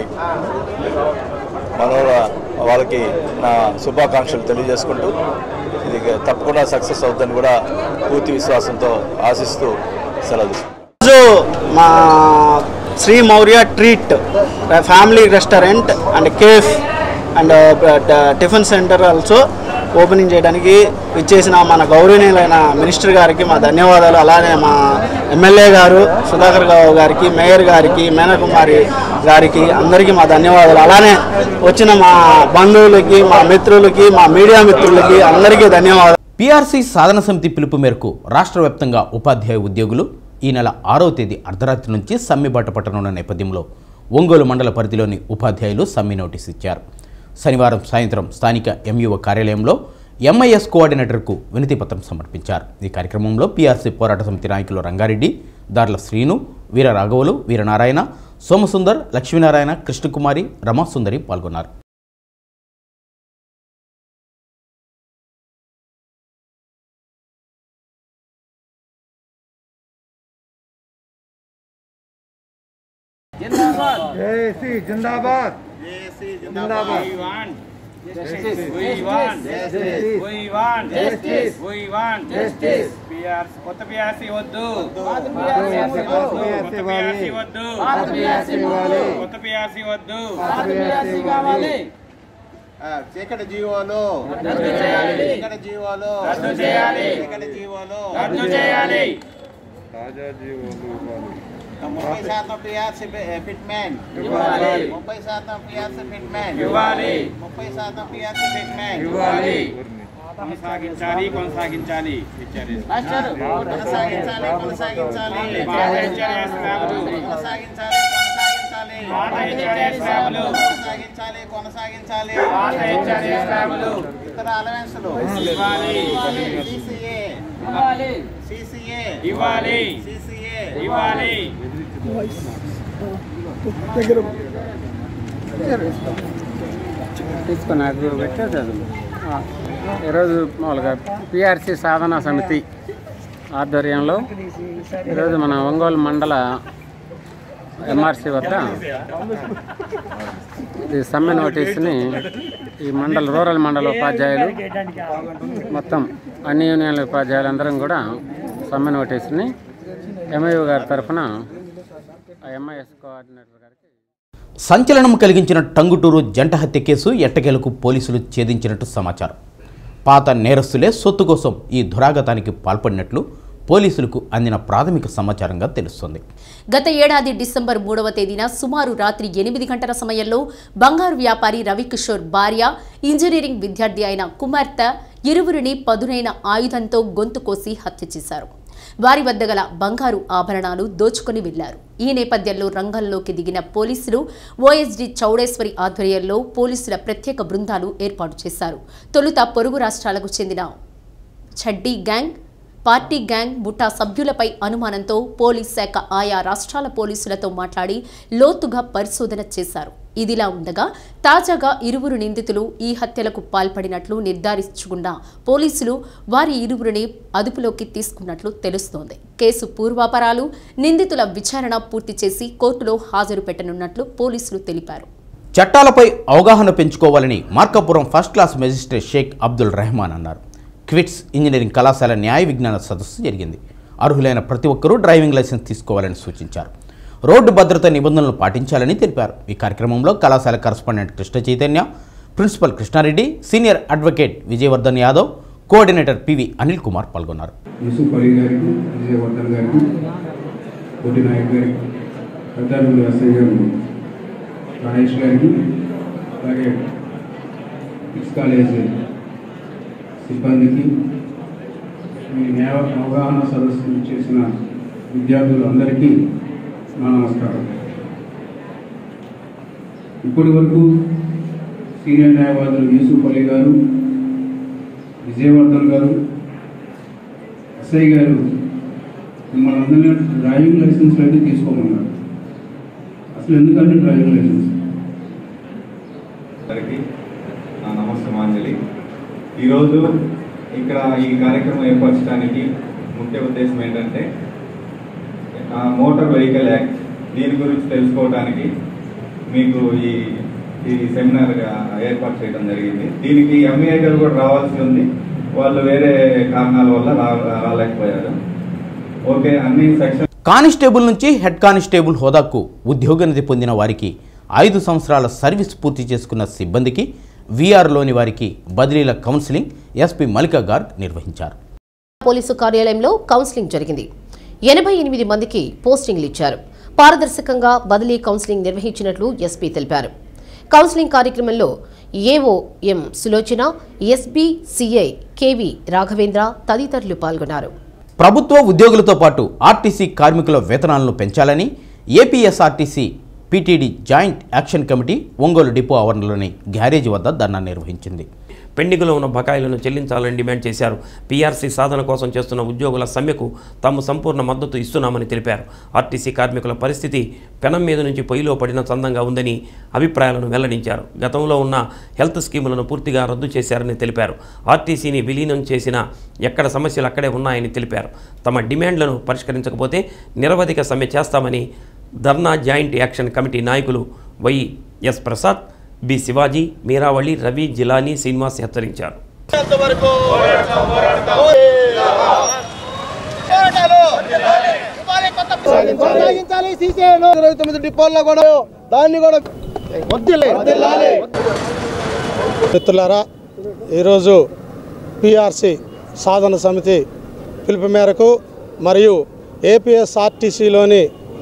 మనోర వాళ్ళకి నా శుభాకాంక్షలు తెలియజేసుకుంటూ ఇది తప్పకుండా సక్సెస్ అవుతుందని కూడా పూర్తి విశ్వాసంతో ఆశిస్తూ సెలవు తీసుకుంటాను. రోజు మా Sri Maurya treat family restaurant and cafe and tiffin centre also opening చేయడానికి ఇచ్చేసిన మన గౌరవనీయులైన మినిస్టర్ గారికి మా ధన్యవాదాలు అలానే మా ఎమ్మెల్యే గారు సుధాకర్ రావు గారికి మేయర్ గారికి మేనకుమారి గారికి అందరికీ మా ధన్యవాదాలు అలానే వచ్చిన మా బంధువులకి మా మిత్రులకి మా మీడియా మిత్రులకి అందరికీ ధన్యవాదాలు పీఆర్సీ సాధన సమితి పిలుపు మేరకు రాష్ట్ర వ్యాప్తంగా ఉపాధ్యాయ ఉద్యోగులు ఈ నెల ఆరవ తేదీ అర్ధరాత్రి నుంచి సమ్మె బాట పట్టనున్న నేపథ్యంలో ఒంగోలు మండల పరిధిలోని ఉపాధ్యాయులు సమ్మె నోటీస్ ఇచ్చారు శనివారం సాయంత్రం స్థానిక ఎంయుఓ కార్యాలయంలో ఎంఐఎస్ కోఆర్డినేటర్కు వినతి పత్రం సమర్పించారు ఈ కార్యక్రమంలో పీఆర్సీ పోరాట సమితి నాయకులు రంగారెడ్డి దార్ల శ్రీను వీర రాఘవులు వీరనారాయణ సోమసుందర్ లక్ష్మీనారాయణ కృష్ణకుమారి రమాసుందరి పాల్గొన్నారు జేసీ జిందాబాద్ జేసీ జిందాబాద్ Justice. We want justice. We want justice. We want justice. PR కొత్త పిఆర్సీ వద్దు పాత PRC వద్దు. కొత్త పిఆర్సీ వద్దు పాత PRC ఇవ్వాలి. కొత్త పిఆర్సీ వద్దు పాత PRC కావాలి. ఆ, చీకటి జీవోలు రద్దు చేయాలి. చీకటి జీవోలు రద్దు చేయాలి. చీకటి జీవోలు రద్దు చేయాలి. తాజా జీవోలు ముప్పై శాతం పిఆర్సీ ఫిట్మెంట్ ఇవ్వాలి. ముప్పై శాతం పిఆర్సీ ఫిట్మెంట్ ఇవ్వాలి. ముప్పై శాతం పిఆర్సీ ఫిట్మెంట్ ఇవ్వాలి. కొనసాగించాలి కొనసాగించాలి మాస్టర్. కొనసాగించాలి కొనసాగించాలి పాత హెచ్ఆర్ఎస్ ల్యాబ్లు. కొనసాగించాలి కొనసాగించాలి పాత హెచ్ఆర్ఎస్ ల్యాబ్లు. కొనసాగించాలి కొనసాగించాలి పాత హెచ్ఆర్ఎస్ ల్యాబ్లు. ఇతర అలవెన్స్లు ఇవ్వాలి. సిసిఏ ఇవ్వాలి. సిసిఏ ఇవ్వాలి. సిసిఏ ఇవ్వాలి. తీసుకుని నాకు పెట్టేది అది. ఆ, ఈరోజు మామూలుగా పిఆర్సి సాధనా సమితి ఆధ్వర్యంలో ఈరోజు మన ఒంగోలు మండల ఎంఆర్సి వద్ద ఈ సమ్మె నోటీస్ని ఈ మండల రూరల్ మండల ఉపాధ్యాయులు మొత్తం అన్ని యూనియన్ల ఉపాధ్యాయులు అందరం కూడా సమ్మె నోటీస్ని ఎంఐఓ గారి తరఫున ఎంఐఎస్ కోఆర్డినేటర్ గారికి సంచలనం కలిగించిన టంగుటూరు జంట హత్య కేసు ఎట్టకేలకు పోలీసులు ఛేదించినట్టు సమాచారం పాత నేరస్తులే సొత్తు కోసం ఈ దురాగతానికి పాల్పడినట్లు పోలీసులకు అందిన ప్రాథమిక సమాచారంగా తెలుస్తోంది గత ఏడాది డిసెంబర్ మూడవ తేదీన సుమారు రాత్రి ఎనిమిది గంటల సమయంలో బంగారు వ్యాపారి రవికిషోర్ భార్య ఇంజనీరింగ్ విద్యార్థి అయిన కుమార్తె ఇరువురిని పదునైన ఆయుధంతో గొంతు కోసి హత్య చేశారు వారి వద్ద గల బంగారు ఆభరణాలు దోచుకొని వెళ్లారు ఈ నేపథ్యంలో రంగంలోకి దిగిన పోలీసులు ఓఎస్డీ చౌడేశ్వరి ఆధ్వర్యంలో పోలీసుల ప్రత్యేక బృందాలు ఏర్పాటు చేశారు తొలుత పొరుగు రాష్ట్రాలకు చెందిన ఛడ్డీ గ్యాంగ్ పార్టీ గ్యాంగ్ ముఠా సభ్యులపై అనుమానంతో పోలీస్ శాఖ ఆయా రాష్ట్రాల పోలీసులతో మాట్లాడి లోతుగా పరిశోధన చేశారు ఇదిలా ఉండగా తాజాగా ఇరువురు నిందితులు ఈ హత్యలకు పాల్పడినట్లు నిర్ధారించుకున్న పోలీసులు వారి ఇరువురిని అదుపులోకి తీసుకున్నట్లు తెలుస్తోంది కేసు పూర్వాపరాలు నిందితుల విచారణ పూర్తి చేసి కోర్టులో హాజరు పెట్టనున్నట్లు పోలీసులు తెలిపారు చట్టాలపై అవగాహన పెంచుకోవాలని Markapuram first class magistrate Sheikh Abdul Rehman అన్నారు క్విట్స్ ఇంజనీరింగ్ కళాశాల న్యాయ విజ్ఞాన సదస్సు జరిగింది అర్హులైన ప్రతి ఒక్కరూ డ్రైవింగ్ లైసెన్స్ తీసుకోవాలని సూచించారు రోడ్డు భద్రత నిబంధనలు పాటించాలని తెలిపారు ఈ కార్యక్రమంలో కళాశాల correspondent Krishna Chaitanya principal Krishna Reddy senior advocate Vijayavardhan Yadav coordinator PV Anil Kumar పాల్గొన్నారు యూసుఫ్ అలీ గారికి విజయవర్ధన్ గారికి కోటి నాయక్ గారికి పెద్దారు ఎస్ఐ గారు మహేష్ గారికి అలాగే కిడ్స్ కాలేజ్ సిబ్బందికి మీ న్యాయ అవగాహన సదస్సు చేసిన విద్యార్థులందరికీ నా నమస్కారం ఇప్పటి వరకు సీనియర్ న్యాయవాదులు యూసుఫ్ అలీ గారు విజయవర్ధన్ గారు ఎస్ఐ గారు మిమ్మల్ని అందరినీ డ్రైవింగ్ లైసెన్స్ అయితే తీసుకోమన్నారు అసలు ఎందుకంటే డ్రైవింగ్ లైసెన్స్ అందరికీ నా నమస్తమాంజలి ఈరోజు ఇక్కడ ఈ కార్యక్రమం ఏర్పరచడానికి ముఖ్య ఉద్దేశం ఏంటంటే ఆ, మోటార్ వెహికల్ యాక్ట్ దీని గురించి తెలుసుకోవడానికి మీకు ఈ ఈ సెమినార్ ఏర్పాటు చేయడం జరిగింది దీనికి ఎంఏ గారు కూడా రావాల్సి ఉంది వాళ్ళు వేరే కారణాల వల్ల రా- రాలేకపోయారు ఓకే అన్ని సెక్షన్ కానిస్టేబుల్ నుంచి హెడ్ కానిస్టేబుల్ హోదాకు ఉద్యోగనిధి పొందిన వారికి ఐదు సంవత్సరాల సర్వీస్ పూర్తి చేసుకున్న సిబ్బందికి వీఆర్లోని వారికి బదిలీల కౌన్సిలింగ్ ఎస్పీ మల్లికా గార్గ్ నిర్వహించారు పోలీసు కార్యాలయంలో కౌన్సిలింగ్ జరిగింది ఎనభై ఎనిమిది మందికి పోస్టింగ్లు ఇచ్చారు పారదర్శకంగా బదిలీ కౌన్సిలింగ్ నిర్వహించినట్లు ఎస్పీ తెలిపారు కౌన్సిలింగ్ కార్యక్రమంలో AO M Sulochana SB CI KV Raghavendra తదితరులు పాల్గొన్నారు ప్రభుత్వ ఉద్యోగులతో పాటు ఆర్టీసీ కార్మికుల వేతనాలను పెంచాలని APSRTC PTD joint action committee Ongole depot ఆవరణలోని గ్యారేజ్ వద్ద ధర్నా నిర్వహించింది పెండింగ్లో ఉన్న బకాయిలను చెల్లించాలని డిమాండ్ చేశారు పీఆర్సీ సాధన కోసం చేస్తున్న ఉద్యోగుల సమ్మెకు తాము సంపూర్ణ మద్దతు ఇస్తున్నామని తెలిపారు ఆర్టీసీ కార్మికుల పరిస్థితి పెనం మీద నుంచి పొయ్యిలో పడిన చందంగా ఉందని అభిప్రాయాలను వెల్లడించారు గతంలో ఉన్న హెల్త్ స్కీములను పూర్తిగా రద్దు చేశారని తెలిపారు ఆర్టీసీని విలీనం చేసిన ఎక్కడ సమస్యలు అక్కడే ఉన్నాయని తెలిపారు తమ డిమాండ్లను పరిష్కరించకపోతే నిరవధిక సమ్మె చేస్తామని ధర్నా జాయింట్ యాక్షన్ కమిటీ నాయకులు Y S Prasad B Shivaji Meeravali Ravi Jilani Srinivas హెచ్చరించారు కొనసాగించాలి సీసీఐను ఇరవై తొమ్మిది డిపోల్లో కూడా దాన్ని కూడా వద్దులే మిత్రులారా ఈరోజు పిఆర్సి సాధన సమితి పిలుపు మేరకు మరియు ఏపీఎస్ఆర్టీసీలోని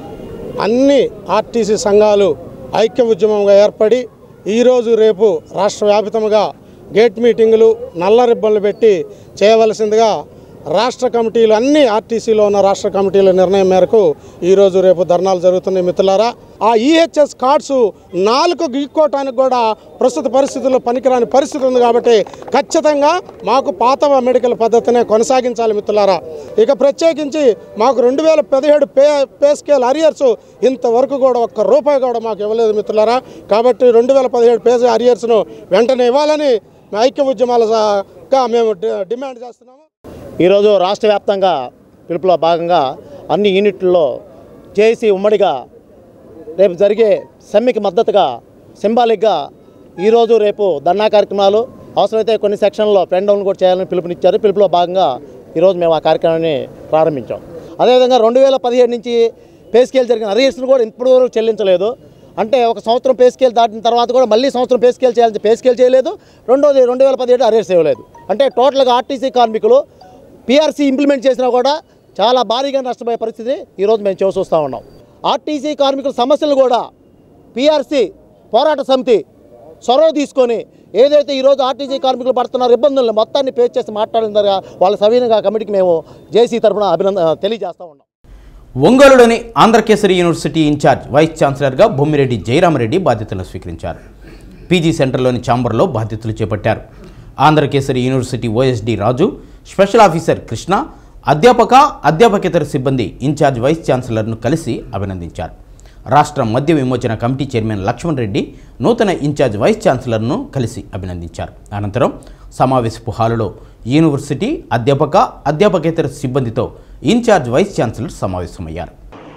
అన్ని ఆర్టీసీ సంఘాలు ఐక్య ఉద్యమంగా ఏర్పడి ఈరోజు రేపు రాష్ట్ర వ్యాపితముగా గేట్ మీటింగులు నల్ల రిబ్బన్లు పెట్టి చేయవలసిందిగా రాష్ట్ర కమిటీలు అన్ని ఆర్టీసీలో ఉన్న రాష్ట్ర కమిటీల నిర్ణయం మేరకు ఈరోజు రేపు ధర్నాలు జరుగుతున్నాయి మిత్రులారా ఆ ఈహెచ్ఎస్ కార్డ్స్ నాలుగు గీక్కోవటానికి కూడా ప్రస్తుత పరిస్థితుల్లో పనికిరాని పరిస్థితి ఉంది కాబట్టి ఖచ్చితంగా మాకు పాత మెడికల్ పద్ధతినే కొనసాగించాలి మిత్రులారా ఇక ప్రత్యేకించి మాకు రెండు వేల పదిహేడు పే పే స్కేల్ అరియర్స్ ఇంతవరకు కూడా ఒక్క రూపాయి కూడా మాకు ఇవ్వలేదు మిత్రులారా కాబట్టి రెండు వేల పదిహేడు పే అరియర్స్ను వెంటనే ఇవ్వాలని ఐక్య ఉద్యమాలుగా మేము డి- డిమాండ్ చేస్తున్నాము ఈరోజు రాష్ట్ర వ్యాప్తంగా పిలుపులో భాగంగా అన్ని యూనిట్లలో జేఏసీ ఉమ్మడిగా రేపు జరిగే సమ్మెకి మద్దతుగా సింబాలిక్గా ఈరోజు రేపు ధర్నా కార్యక్రమాలు అవసరమైతే కొన్ని సెక్షన్లో పెన్ డౌన్ కూడా చేయాలని పిలుపునిచ్చారు పిలుపులో భాగంగా ఈరోజు మేము ఆ కార్యక్రమాన్ని ప్రారంభించాం అదేవిధంగా రెండు వేల పదిహేడు నుంచి పే స్కేల్ జరిగిన అరియర్స్ను కూడా ఇప్పటివరకు చెల్లించలేదు అంటే ఒక సంవత్సరం పే స్కేల్ దాటిన తర్వాత కూడా మళ్ళీ సంవత్సరం పే స్కేల్ చేయాల్సి పే స్కేల్ చేయలేదు రెండోది రెండు వేల పదిహేడు అరియర్స్ ఇవ్వలేదు అంటే టోటల్గా ఆర్టీసీ కార్మికులు పీఆర్సీ ఇంప్లిమెంట్ చేసినా కూడా చాలా భారీగా నష్టపోయే పరిస్థితి ఈరోజు మేము చూసి చూస్తూ ఉన్నాం ఆర్టీసీ కార్మికుల సమస్యలు కూడా పీఆర్సీ పోరాట సమితి చొరవ తీసుకొని ఏదైతే ఈరోజు ఆర్టీసీ కార్మికులు పడుతున్నారు ఇబ్బందులను మొత్తాన్ని పేరు చేసి మాట్లాడిన ద్వారా వాళ్ళ సవీనంగా కమిటీకి మేము జేసీ తరఫున అభినందన తెలియజేస్తూ ఉన్నాం ఒంగోలులోని ఆంధ్రకేసరి యూనివర్సిటీ ఇన్ఛార్జ్ వైస్ ఛాన్సలర్గా బొమ్మిరెడ్డి జయరామరెడ్డి బాధ్యతలు స్వీకరించారు పీజీ సెంటర్లోని ఛాంబర్లో బాధ్యతలు చేపట్టారు Andhra Kesari university OSD Raju special officer Krishna అధ్యాపక అధ్యాపకేతర సిబ్బంది ఇన్ఛార్జ్ వైస్ ఛాన్సలర్ను కలిసి అభినందించారు రాష్ట్ర మద్య విమోచన కమిటీ చైర్మన్ లక్ష్మణ్ రెడ్డి నూతన ఇన్ఛార్జ్ వైస్ ఛాన్సలర్ను కలిసి అభినందించారు అనంతరం సమావేశపు హాలులో యూనివర్సిటీ అధ్యాపక అధ్యాపకేతర సిబ్బందితో ఇన్ఛార్జ్ వైస్ ఛాన్సలర్ సమావేశమయ్యారు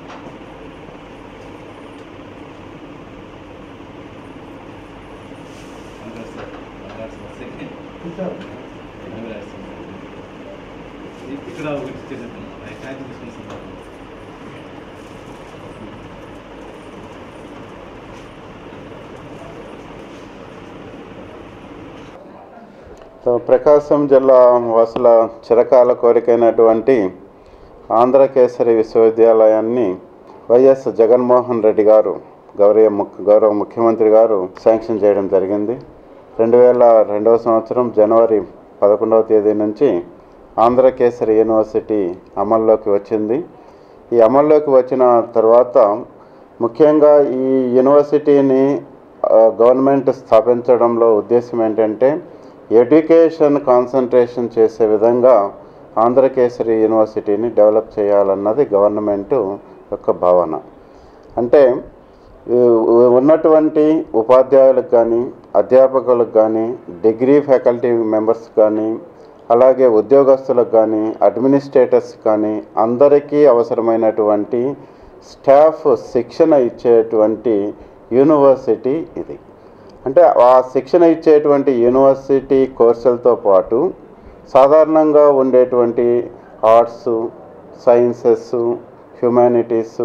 ఇక్కడ ఒకటి చేసేద్దాం కాగితం తీసుకొని వస్తాం. సో ప్రకాశం జిల్లా వాసుల చిరకాల కోరికైనటువంటి ఆంధ్రకేసరి విశ్వవిద్యాలయాన్ని వైఎస్ జగన్మోహన్ రెడ్డి గారు గౌరవ ముఖ్య గౌరవ ముఖ్యమంత్రి గారు శాంక్షన్ చేయడం జరిగింది రెండు వేల రెండవ సంవత్సరం జనవరి పదకొండవ తేదీ నుంచి ఆంధ్రకేసరి యూనివర్సిటీ అమల్లోకి వచ్చింది ఈ అమల్లోకి వచ్చిన తర్వాత ముఖ్యంగా ఈ యూనివర్సిటీని ఆ, గవర్నమెంట్ స్థాపించడంలో ఉద్దేశం ఏంటంటే ఎడ్యుకేషన్ కాన్సన్ట్రేషన్ చేసే విధంగా ఆంధ్రకేసరి యూనివర్సిటీని డెవలప్ చేయాలన్నది గవర్నమెంట్ యొక్క భావన అంటే ఈ ఉన్నటువంటి ఉపాధ్యాయులకు కానీ అధ్యాపకులకు కానీ డిగ్రీ ఫ్యాకల్టీ మెంబర్స్ కానీ అలాగే ఉద్యోగస్తులకు కానీ అడ్మినిస్ట్రేటర్స్ కానీ అందరికీ అవసరమైనటువంటి స్టాఫ్ శిక్షణ ఇచ్చేటువంటి యూనివర్సిటీ ఇది అంటే ఆ శిక్షణ ఇచ్చేటువంటి యూనివర్సిటీ కోర్సులతో పాటు సాధారణంగా ఉండేటువంటి ఆర్ట్స్ సైన్సెస్ హ్యుమానిటీస్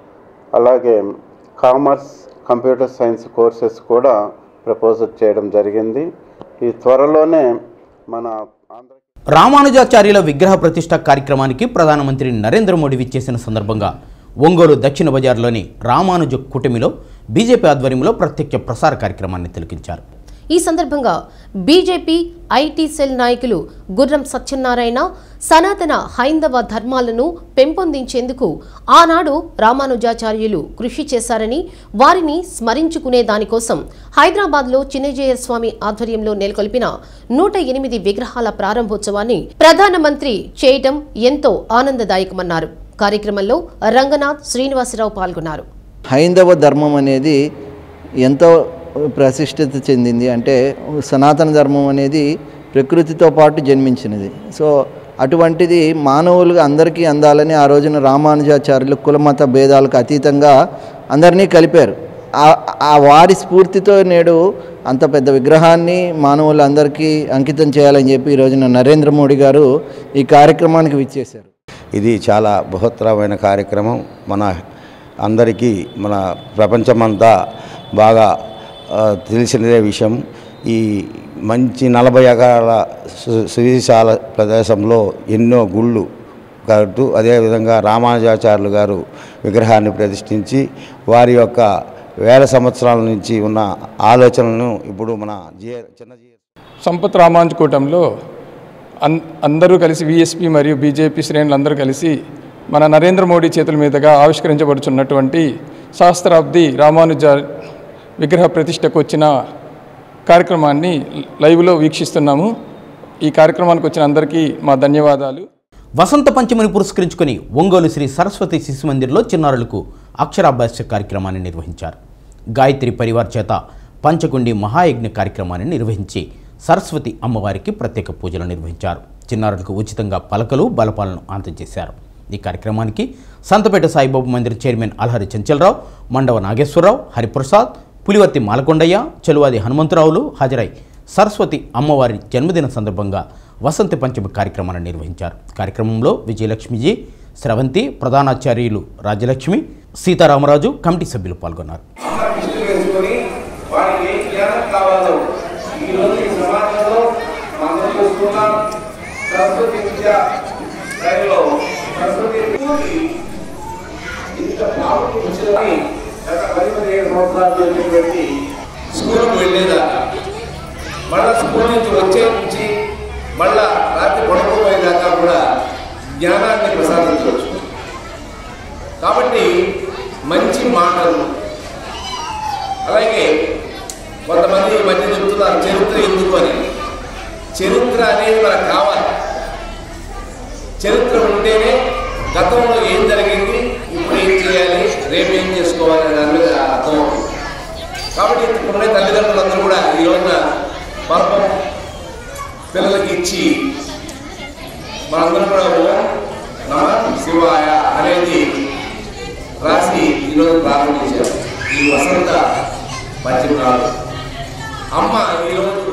అలాగే కామర్స్ కంప్యూటర్ సైన్స్ కోర్సెస్ కూడా ప్రపోజ్ చేయడం జరిగింది ఈ త్వరలోనే మన రామానుజాచార్యుల విగ్రహ ప్రతిష్ట కార్యక్రమానికి ప్రధానమంత్రి నరేంద్ర మోడీ విచ్చేసిన సందర్భంగా ఒంగోలు దక్షిణ బజార్లోని రామానుజ కూటమిలో బీజేపీ ఆధ్వర్యంలో ప్రత్యక్ష ప్రసార కార్యక్రమాన్ని తిలకించారు ఈ సందర్భంగా బీజేపీ ఐటీ సెల్ నాయకులు గుర్రం సత్యనారాయణ సనాతన హైందవ ధర్మాలను పెంపొందించేందుకు ఆనాడు రామానుజాచార్యులు కృషి చేశారని వారిని స్మరించుకునే దానికోసం హైదరాబాద్లో చిన్నజయ స్వామి ఆధ్వర్యంలో నెలకొల్పిన నూట ఎనిమిది విగ్రహాల ప్రారంభోత్సవాన్ని ప్రధానమంత్రి చేయటం ఎంతో ఆనందదాయకమన్నారు కార్యక్రమంలో రంగనాథ్ శ్రీనివాసరావు పాల్గొన్నారు హైందవ ధర్మం అనేది ఎంతో ప్రతిష్ఠిత చెందింది అంటే సనాతన ధర్మం అనేది ప్రకృతితో పాటు జన్మించినది సో అటువంటిది మానవులుగా అందరికీ అందాలని ఆ రోజున రామానుజాచార్యులు కులమత భేదాలకు అతీతంగా అందరినీ కలిపారు ఆ- ఆ వారి స్ఫూర్తితో నేడు అంత పెద్ద విగ్రహాన్ని మానవులందరికీ అంకితం చేయాలని చెప్పి ఈ రోజున నరేంద్ర మోడీ గారు ఈ కార్యక్రమానికి విచ్చేశారు ఇది చాలా బృహత్తరమైన కార్యక్రమం మన అందరికీ మన ప్రపంచమంతా బాగా ఆ, తెలిసినదే విషయం ఈ మంచి నలభై ఎకరాల సు- సువిశాల ప్రదేశంలో ఎన్నో గుళ్ళు కట్టు అదేవిధంగా రామానుజాచార్యులు గారు విగ్రహాన్ని ప్రతిష్ఠించి వారి యొక్క వేల సంవత్సరాల నుంచి ఉన్న ఆలోచనలను ఇప్పుడు మన జే చిన్న జే సంపత్ రామాంజ్ కూటంలో అన్ అందరూ కలిసి విఎస్పి మరియు బీజేపీ శ్రేణులు అందరూ కలిసి మన నరేంద్ర మోడీ చేతుల మీదుగా ఆవిష్కరించబడుచున్నటువంటి శాస్త్రాబ్ది రామానుజ విగ్రహ ప్రతిష్టకు వచ్చిన కార్యక్రమాన్ని లైవ్లో వీక్షిస్తున్నాము ఈ కార్యక్రమానికి వచ్చిన అందరికీ మా ధన్యవాదాలు వసంత పంచమిని పురస్కరించుకొని ఒంగోలు శ్రీ సరస్వతి శిశు మందిర్లో చిన్నారులకు అక్షరాభ్యాస కార్యక్రమాన్ని నిర్వహించారు గాయత్రి పరివార్ చేత పంచకుండి మహాయజ్ఞ కార్యక్రమాన్ని నిర్వహించి సరస్వతి అమ్మవారికి ప్రత్యేక పూజలు నిర్వహించారు చిన్నారులకు ఉచితంగా పలకలు బలపాలను అందజేశారు ఈ కార్యక్రమానికి సంతపేట సాయిబాబు మందిర్ చైర్మన్ అల్హరి చంచలరావు మండవ నాగేశ్వరరావు హరిప్రసాద్ పులివర్తి మాలకొండయ్య చెలువాది హనుమంతరావులు హాజరై సరస్వతి అమ్మవారి జన్మదిన సందర్భంగా వసంత పంచమి కార్యక్రమాన్ని నిర్వహించారు కార్యక్రమంలో విజయలక్ష్మిజీ స్రవంతి ప్రధానాచార్యులు రాజ్యలక్ష్మి సీతారామరాజు కమిటీ సభ్యులు పాల్గొన్నారు వేసుకొని వారికి ఏ జ్ఞానం కావాలో ఈ రోజు ఈ సమాజంలో మనం చూస్తున్నాం సరస్వతి విద్య స్థాయిలో సరస్వతి విద్యకి ఇంత ప్రాముఖ్యత ఇచ్చిందని గత పది పదిహేను సంవత్సరాలు జరిగినటువంటి స్కూల్కి వెళ్ళేదాకా మళ్ళా స్కూల్ నుంచి వచ్చే నుంచి మళ్ళా రాత్రి పడుకోపోయేదాకా కూడా జ్ఞానాన్ని ప్రసాదించవచ్చు కాబట్టి మంచి మాటలు అలాగే కొంతమంది ఈ మధ్య చెప్తున్నారు చరిత్ర ఎందుకు అని చరిత్ర అనేది మనకు కావాలి చరిత్ర ఉంటేనే గతంలో ఏం జరిగింది ఇప్పుడు ఏం చేయాలి రేపు ఏం చేసుకోవాలి అనే దాని మీద అర్థం అవుతుంది కాబట్టి ఇప్పుడున్న తల్లిదండ్రులందరూ కూడా ఈ రోజున పాపం పిల్లలకి ఇచ్చి మనందరం కూడా ఓం నమ శివాయ అనేది రాసి ఈరోజు ప్రారంభించారు ఈ వసంత పంచమనాలు అమ్మ ఈరోజు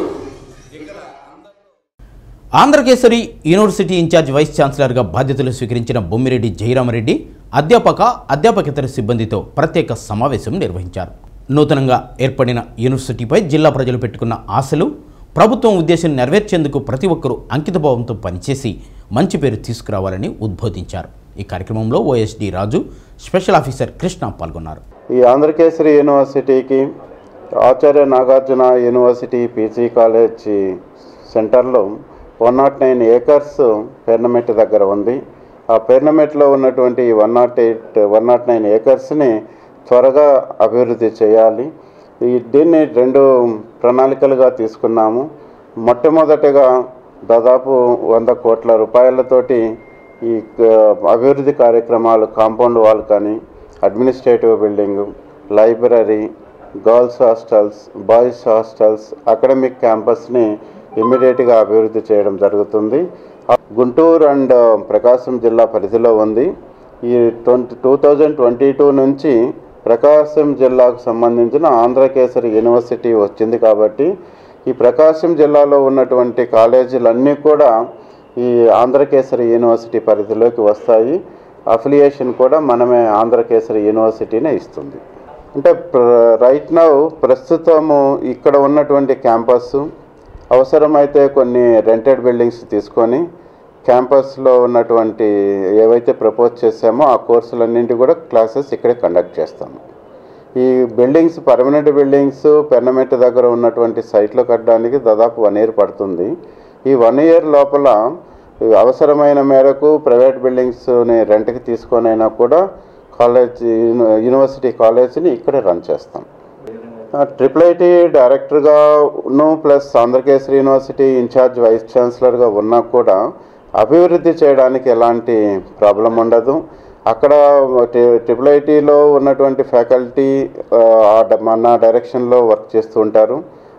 ఆంధ్రకేసరి యూనివర్సిటీ ఇన్ఛార్జ్ వైస్ ఛాన్సలర్గా బాధ్యతలు స్వీకరించిన బొమ్మిరెడ్డి జయరామరెడ్డి అధ్యాపక అధ్యాపకేతర సిబ్బందితో ప్రత్యేక సమావేశం నిర్వహించారు నూతనంగా ఏర్పడిన యూనివర్సిటీపై జిల్లా ప్రజలు పెట్టుకున్న ఆశలు ప్రభుత్వం ఉద్దేశం నెరవేర్చేందుకు ప్రతి ఒక్కరూ అంకితభావంతో పనిచేసి మంచి పేరు తీసుకురావాలని ఉద్బోధించారు ఈ కార్యక్రమంలో OSD Raju special officer Krishna పాల్గొన్నారు ఈ ఆంధ్రకేసరి యూనివర్సిటీకి Acharya Nagarjuna university PG college సెంటర్లో one naught nine acres Pernamitta దగ్గర ఉంది ఆ పెర్నమెట్లో ఉన్నటువంటి one naught eight one naught nine ఏకర్స్ని త్వరగా అభివృద్ధి చేయాలి ఈ దీన్ని రెండు ప్రణాళికలుగా తీసుకున్నాము మొట్టమొదటిగా దాదాపు వంద కోట్ల రూపాయలతోటి ఈ ఆ, అభివృద్ధి కార్యక్రమాలు కాంపౌండ్ వాల్ కానీ administrative building library girls hostels boys hostels academic క్యాంపస్ని ఇమ్మీడియట్గా అభివృద్ధి చేయడం జరుగుతుంది ఆ, గుంటూరు అండ్ ప్రకాశం జిల్లా పరిధిలో ఉంది ఈ twenty two thousand twenty two నుంచి ప్రకాశం జిల్లాకు సంబంధించిన ఆంధ్రకేసరి యూనివర్సిటీ వచ్చింది కాబట్టి ఈ ప్రకాశం జిల్లాలో ఉన్నటువంటి కాలేజీలన్నీ కూడా ఈ ఆంధ్రకేసరి యూనివర్సిటీ పరిధిలోకి వస్తాయి అఫిలియేషన్ కూడా మనమే ఆంధ్రకేసరి యూనివర్సిటీనే ఇస్తుంది అంటే రైట్ నౌ ప్రస్తుతము ఇక్కడ ఉన్నటువంటి క్యాంపస్ అవసరమైతే కొన్ని రెంటెడ్ బిల్డింగ్స్ తీసుకొని క్యాంపస్లో ఉన్నటువంటి ఏవైతే ప్రపోజ్ చేసామో ఆ కోర్సులన్నింటి కూడా క్లాసెస్ ఇక్కడే కండక్ట్ చేస్తాము ఈ బిల్డింగ్స్ పర్మనెంట్ బిల్డింగ్స్ పెర్నమెంట్ దగ్గర ఉన్నటువంటి సైట్లో కట్టడానికి దాదాపు వన్ ఇయర్ పడుతుంది ఈ వన్ ఇయర్ లోపల ఈ అవసరమైన మేరకు ప్రైవేట్ బిల్డింగ్స్ని రెంట్కి తీసుకొనైనా కూడా కాలేజ్ యూని- యూనివర్సిటీ కాలేజీని ఇక్కడే రన్ చేస్తాం ట్రిపుల్ ఐటీ డైరెక్టర్గాను plus Andhra Kesari university incharge vice ఛాన్సలర్గా ఉన్నా కూడా అభివృద్ధి చేయడానికి ఎలాంటి ప్రాబ్లం ఉండదు అక్కడ టి- ట్రిపుల్ ఐటీలో ఉన్నటువంటి ఫ్యాకల్టీ ఆ, ఆ డ- మన డైరెక్షన్లో వర్క్ చేస్తూ ఉంటారు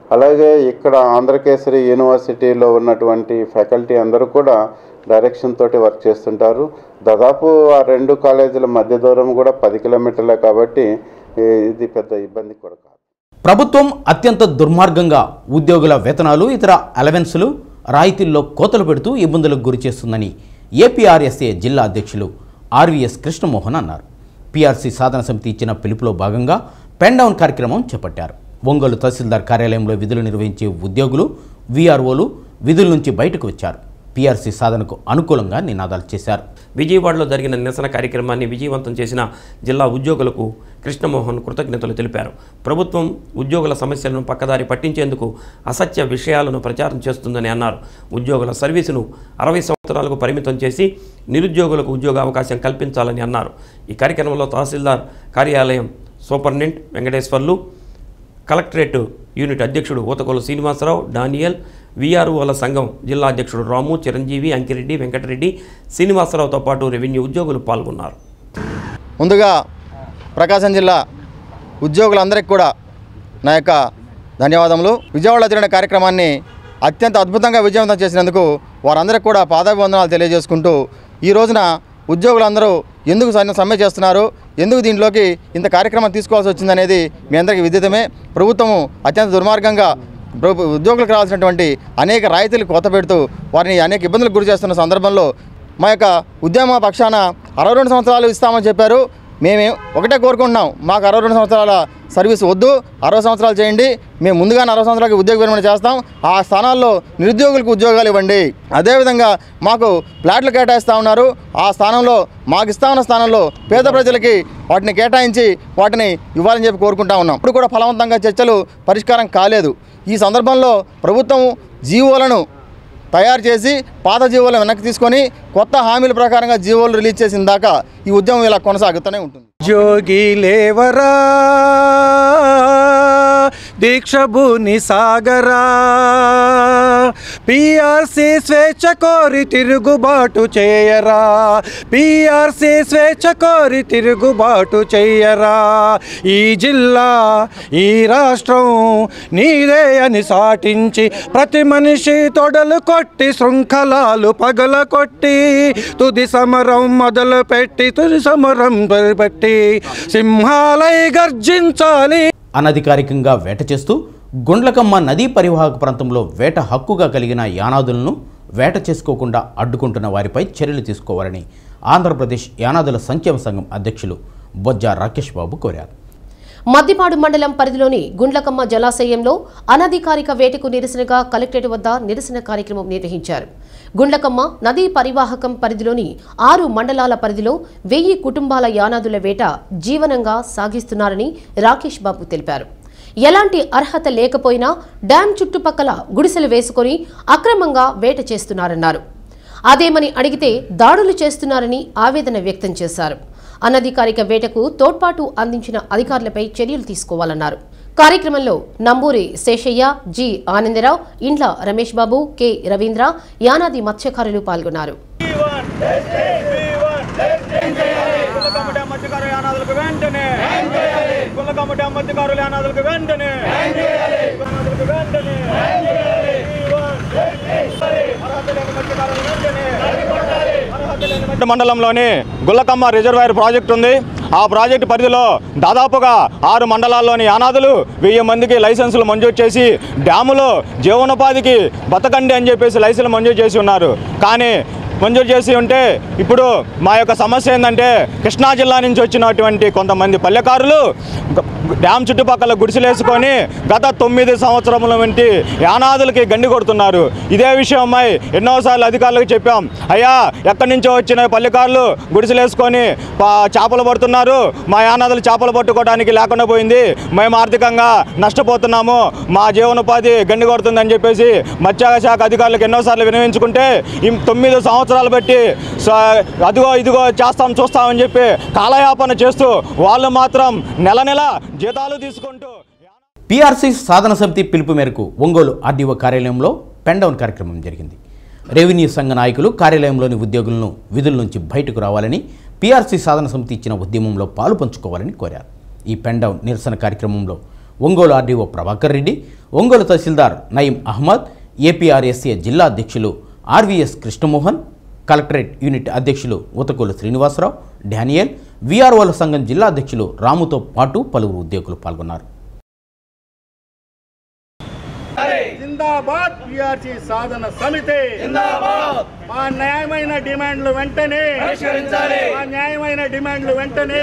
అలాగే ఇక్కడ ఆంధ్రకేసరి యూనివర్సిటీలో ఉన్నటువంటి ఫ్యాకల్టీ అందరూ కూడా డైరెక్షన్ తోటి వర్క్ చేస్తుంటారు దాదాపు ఆ రెండు కాలేజీల మధ్య దూరం కూడా పది కిలోమీటర్లే కాబట్టి ఈ- ఇది పెద్ద ఇబ్బంది కూడా కాదు ప్రభుత్వం అత్యంత దుర్మార్గంగా ఉద్యోగుల వేతనాలు ఇతర అలవెన్సులు రాయితీల్లో కోతలు పెడుతూ ఇబ్బందులకు గురి చేస్తుందని ఏపీఆర్ఎస్ఏ జిల్లా అధ్యక్షులు ఆర్వీఎస్ కృష్ణమోహన్ అన్నారు పీఆర్సీ సాధన సమితి ఇచ్చిన పిలుపులో భాగంగా పెన్ డౌన్ కార్యక్రమం చేపట్టారు ఒంగోలు తహసీల్దార్ కార్యాలయంలో విధులు నిర్వహించే ఉద్యోగులు వీఆర్ఓలు విధుల నుంచి బయటకు వచ్చారు పీఆర్సీ సాధనకు అనుకూలంగా నినాదాలు చేశారు విజయవాడలో జరిగిన నిరసన కార్యక్రమాన్ని విజయవంతం చేసిన జిల్లా ఉద్యోగులకు కృష్ణమోహన్ కృతజ్ఞతలు తెలిపారు ప్రభుత్వం ఉద్యోగుల సమస్యలను పక్కదారి పట్టించేందుకు అసత్య విషయాలను ప్రచారం చేస్తుందని అన్నారు ఉద్యోగుల సర్వీసును అరవై సంవత్సరాలకు పరిమితం చేసి నిరుద్యోగులకు ఉద్యోగ అవకాశం కల్పించాలని అన్నారు ఈ కార్యక్రమంలో తహసీల్దార్ కార్యాలయం సూపరింటెండెంట్ వెంకటేశ్వర్లు కలెక్టరేట్ యూనిట్ అధ్యక్షుడు ఊతకొల శ్రీనివాసరావు డానియల్ వీఆర్ఓల సంఘం జిల్లా అధ్యక్షుడు రాము చిరంజీవి అంకిరెడ్డి వెంకటరెడ్డి శ్రీనివాసరావుతో పాటు రెవెన్యూ ఉద్యోగులు పాల్గొన్నారు ముందుగా ప్రకాశం జిల్లా ఉద్యోగులందరికీ కూడా నా యొక్క ధన్యవాదములు విజయవాడలో జరిగిన కార్యక్రమాన్ని అత్యంత అద్భుతంగా విజయవంతం చేసినందుకు వారందరికీ కూడా పాదాభివందనాలు తెలియజేసుకుంటూ ఈ రోజున ఉద్యోగులందరూ ఎందుకు సమ్మె సమ్మె చేస్తున్నారు ఎందుకు దీంట్లోకి ఇంత కార్యక్రమం తీసుకోవాల్సి వచ్చిందనేది మీ అందరికీ విదితమే ప్రభుత్వము అత్యంత దుర్మార్గంగా ప్రభు- ఉద్యోగులకు రావాల్సినటువంటి అనేక రాయితీలు కోత పెడుతూ వారిని అనేక ఇబ్బందులకు గురి చేస్తున్న సందర్భంలో మా యొక్క ఉద్యమ పక్షాన అరవై రెండు సంవత్సరాలు ఇస్తామని చెప్పారు మేమే ఒకటే కోరుకుంటున్నాం మాకు అరవై రెండు సంవత్సరాల సర్వీస్ వద్దు అరవై సంవత్సరాలు చేయండి మేము ముందుగానే అరవై సంవత్సరాలకి ఉద్యోగ విరమణ చేస్తాం ఆ స్థానాల్లో నిరుద్యోగులకు ఉద్యోగాలు ఇవ్వండి అదేవిధంగా మాకు ప్లాట్లు కేటాయిస్తూ ఉన్నారు ఆ స్థానంలో మాకు ఇస్తా ఉన్న స్థానంలో పేద ప్రజలకి వాటిని కేటాయించి వాటిని ఇవ్వాలని చెప్పి కోరుకుంటా ఉన్నాం ఇప్పుడు కూడా ఫలవంతంగా చర్చలు పరిష్కారం కాలేదు ఈ సందర్భంలో ప్రభుత్వం జీవోలను తయారు చేసి పాత జీవోలను వెనక్కి తీసుకొని కొత్త హామీల ప్రకారంగా జీవోలు రిలీజ్ చేసిన దాకా ఈ ఉద్యమం ఇలా కొనసాగుతూనే ఉంటుంది జోగి లేవరా దీక్షభూని సాగరా పిఆర్సి స్వేచ్ఛ కోరి తిరుగుబాటు చేయరా పిఆర్సి స్వేచ్ఛ కోరి తిరుగుబాటు చేయరా ఈ జిల్లా ఈ రాష్ట్రం నీదే అని సాటించి ప్రతి మనిషి తొడలు కొట్టి శృంఖలాలు పగల కొట్టి తుది సమరం మొదలు పెట్టి తుది సమరం పెట్టి సింహాలై గర్జించాలి అనధికారికంగా వేట చేస్తూ గుండ్లకమ్మ నదీ పరివాహక ప్రాంతంలో వేట హక్కుగా కలిగిన యానాదులను వేట చేసుకోకుండా అడ్డుకుంటున్న వారిపై చర్యలు తీసుకోవాలని ఆంధ్రప్రదేశ్ యానాదుల సంక్షేమ సంఘం అధ్యక్షులు బొజ్జా రాకేష్ బాబు కోరారు మద్దిపాడు మండలం పరిధిలోని గుండ్లకమ్మ జలాశయంలో అనధికారిక వేటకు నిరసనగా కలెక్టరేట్ వద్ద నిరసన కార్యక్రమం నిర్వహించారు గుండ్లకమ్మ నదీ పరివాహకం పరిధిలోని ఆరు మండలాల పరిధిలో వెయ్యి కుటుంబాల యానాదుల వేట జీవనంగా సాగిస్తున్నారని రాకేష్ బాబు తెలిపారు ఎలాంటి అర్హత లేకపోయినా డ్యాం చుట్టుపక్కల గుడిసెలు వేసుకొని అక్రమంగా వేట చేస్తున్నారన్నారు అదేమని అడిగితే దాడులు చేస్తున్నారని ఆవేదన వ్యక్తం చేశారు అనధికారిక వేటకు తోడ్పాటు అందించిన అధికారులపై చర్యలు తీసుకోవాలన్నారు కార్యక్రమంలో నంబూరి శేషయ్య జి ఆనందరావు ఇండ్ల రమేష్ బాబు కె రవీంద్ర యానాది మత్స్యకారులు పాల్గొన్నారు గుల్లకమ్మటి మత్స్యకారుల యానాదులకు వెంటనే గుల్లకమ్మటి మత్స్యకారుల యానాదులకు వెంటనే యానాదులకు వెంటనే అర్హత లేని మత్స్యకారులు వెంటనే అర్హత లేని మండలంలోని గుల్లకమ్మ రిజర్వాయర్ ప్రాజెక్ట్ ఉంది ఆ ప్రాజెక్టు పరిధిలో దాదాపుగా ఆరు మండలాల్లోని యానాదులు వెయ్యి మందికి లైసెన్సులు మంజూరు చేసి డ్యాములో జీవనోపాధికి బతకండి అని చెప్పేసి లైసెన్సులు మంజూరు చేసి ఉన్నారు కానీ మంజూరు చేసి ఉంటే ఇప్పుడు మా యొక్క సమస్య ఏంటంటే కృష్ణా జిల్లా నుంచి వచ్చినటువంటి కొంతమంది పల్లెకారులు గ- డ్యామ్ చుట్టుపక్కల గుడిసెలేసుకొని గత తొమ్మిది సంవత్సరముల వంటి యానాదులకి గండి కొడుతున్నారు ఇదే విషయమై ఎన్నోసార్లు అధికారులకు చెప్పాం అయ్యా ఎక్కడి నుంచో వచ్చిన పల్లెకారులు గుడిసెలేసుకొని పా- చేపలు పడుతున్నారు మా యానాదులు చేపలు పట్టుకోవడానికి లేకుండా పోయింది మేము ఆర్థికంగా నష్టపోతున్నాము మా జీవనోపాధి గండి కొడుతుందని చెప్పేసి మత్స్య శాఖ అధికారులకు ఎన్నోసార్లు వినియోగించుకుంటే ఈ తొమ్మిది సంవత్సరాలు బట్టి స- అదిగో ఇదిగో చేస్తాం చూస్తామని చెప్పి కాలయాపన చేస్తూ వాళ్ళు మాత్రం నెల నెల జీతాలు తీసుకుంటూ పీఆర్సీ సాధన సమితి పిలుపు మేరకు ఒంగోలు ఆర్డీఓ కార్యాలయంలో పెన్ డౌన్ కార్యక్రమం జరిగింది రెవెన్యూ సంఘ నాయకులు కార్యాలయంలోని ఉద్యోగులను విధుల నుంచి బయటకు రావాలని పీఆర్సీ సాధన సమితి ఇచ్చిన ఉద్యమంలో పాలు పంచుకోవాలని కోరారు ఈ పెన్ డౌన్ నిరసన కార్యక్రమంలో ఒంగోలు ఆర్డీఓ ప్రభాకర్ రెడ్డి ఒంగోలు తహసీల్దార్ నయీం అహ్మద్ ఏపీఆర్ఎస్ఏ జిల్లా అధ్యక్షులు ఆర్వీఎస్ కృష్ణమోహన్ కలెక్టరేట్ యూనిట్ అధ్యక్షులు ఉతకూలు శ్రీనివాసరావు డానియల్ వీఆర్ఓల సంఘం జిల్లా అధ్యక్షులు రాముతో పాటు పలువురు ఉద్యోగులు పాల్గొన్నారు జిందాబాద్ పిఆర్సి సాధన సమితి జిందాబాద్ మా న్యాయమైన డిమాండ్లు వెంటనే పరిష్కరించాలి. మా న్యాయమైన డిమాండ్లు వెంటనే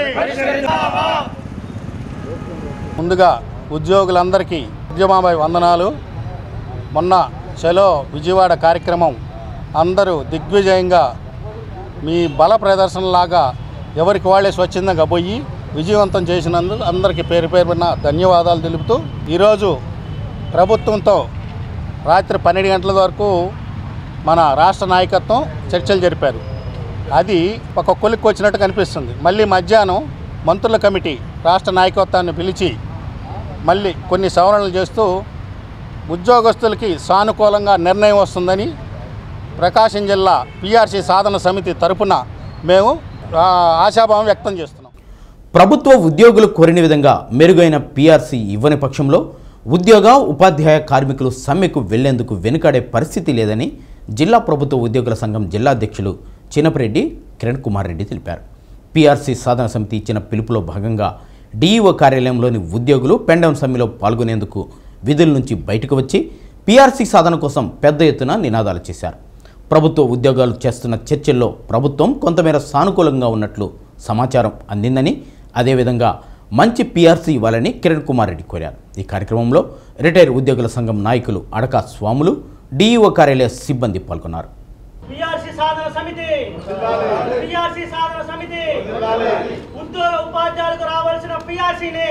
ముందుగా ఉద్యోగులందరికీ ఉద్యమాబాయి వందనాలు మొన్న చలో విజయవాడ కార్యక్రమం అందరూ దిగ్విజయంగా మీ బల ప్రదర్శనలాగా ఎవరికి వాళ్ళే స్వచ్ఛందంగా పోయి విజయవంతం చేసినందుకు అందరికీ పేరు పేరున ధన్యవాదాలు తెలుపుతూ ఈరోజు ప్రభుత్వంతో రాత్రి పన్నెండు గంటల వరకు మన రాష్ట్ర నాయకత్వం చర్చలు జరిపారు అది ఒక కొలిక్కి వచ్చినట్టు కనిపిస్తుంది మళ్ళీ మధ్యాహ్నం మంత్రుల కమిటీ రాష్ట్ర నాయకత్వాన్ని పిలిచి మళ్ళీ కొన్ని సవరణలు చేస్తూ ఉద్యోగస్తులకి సానుకూలంగా నిర్ణయం వస్తుందని ప్రకాశం జిల్లా పిఆర్సీ సాధన సమితి తరపున మేము ఆ, ఆశాభావం వ్యక్తం చేస్తున్నాం ప్రభుత్వ ఉద్యోగులు కోరిన విధంగా మెరుగైన పీఆర్సీ ఇవ్వని పక్షంలో ఉద్యోగ ఉపాధ్యాయ కార్మికులు సమ్మెకు వెళ్లేందుకు వెనుకాడే పరిస్థితి లేదని జిల్లా ప్రభుత్వ ఉద్యోగుల సంఘం జిల్లా అధ్యక్షులు చినపరెడ్డి కిరణ్ కుమార్ రెడ్డి తెలిపారు పీఆర్సీ సాధన సమితి ఇచ్చిన పిలుపులో భాగంగా డీఈఓ కార్యాలయంలోని ఉద్యోగులు పెండౌన్ సమ్మెలో పాల్గొనేందుకు విధుల నుంచి బయటకు వచ్చి పీఆర్సీ సాధన కోసం పెద్ద ఎత్తున నినాదాలు చేశారు ప్రభుత్వ ఉద్యోగాలు చేస్తున్న చర్చల్లో ప్రభుత్వం కొంతమేర సానుకూలంగా ఉన్నట్లు సమాచారం అందిందని అదేవిధంగా మంచి పీఆర్సీ ఇవ్వాలని కిరణ్ కుమార్ రెడ్డి కోరారు ఈ కార్యక్రమంలో రిటైర్ ఉద్యోగుల సంఘం నాయకులు అడకా స్వాములు డీఈఓ కార్యాలయ సిబ్బంది పాల్గొన్నారు పిఆర్సి సాధన సమితి పిఆర్సి సాధన సమితి ఉద్యోగ ఉపాధ్యాయులకు రావాల్సిన పిఆర్సీని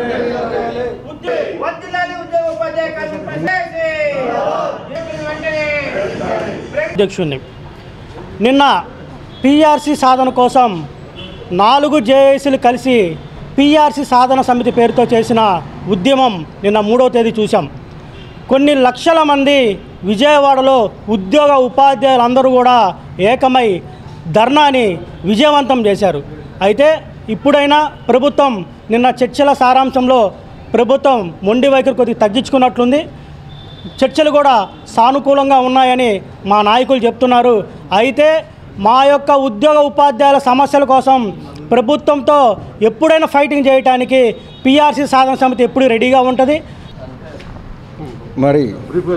వద్దులాలి ఉద్యోగ ఉపాధ్యాయ కార్మికుల పనిచేసి. వెంటనే అధ్యక్షుడిని నిన్న పిఆర్సి సాధన కోసం నాలుగు జేఏసీలు కలిసి పిఆర్సి సాధన సమితి పేరుతో చేసిన ఉద్యమం నిన్న మూడవ తేదీ చూసాం కొన్ని లక్షల మంది విజయవాడలో ఉద్యోగ ఉపాధ్యాయులందరూ కూడా ఏకమై ధర్నాని విజయవంతం చేశారు అయితే ఇప్పుడైనా ప్రభుత్వం నిన్న చర్చల సారాంశంలో ప్రభుత్వం మొండి వైఖరి కొద్దిగా తగ్గించుకున్నట్లుంది చర్చలు కూడా సానుకూలంగా ఉన్నాయని మా నాయకులు చెప్తున్నారు అయితే మా యొక్క ఉద్యోగ ఉపాధ్యాయుల సమస్యల కోసం ప్రభుత్వంతో ఎప్పుడైనా ఫైటింగ్ చేయడానికి పిఆర్సీ సాధన సమితి ఎప్పుడు రెడీగా ఉంటుంది మరి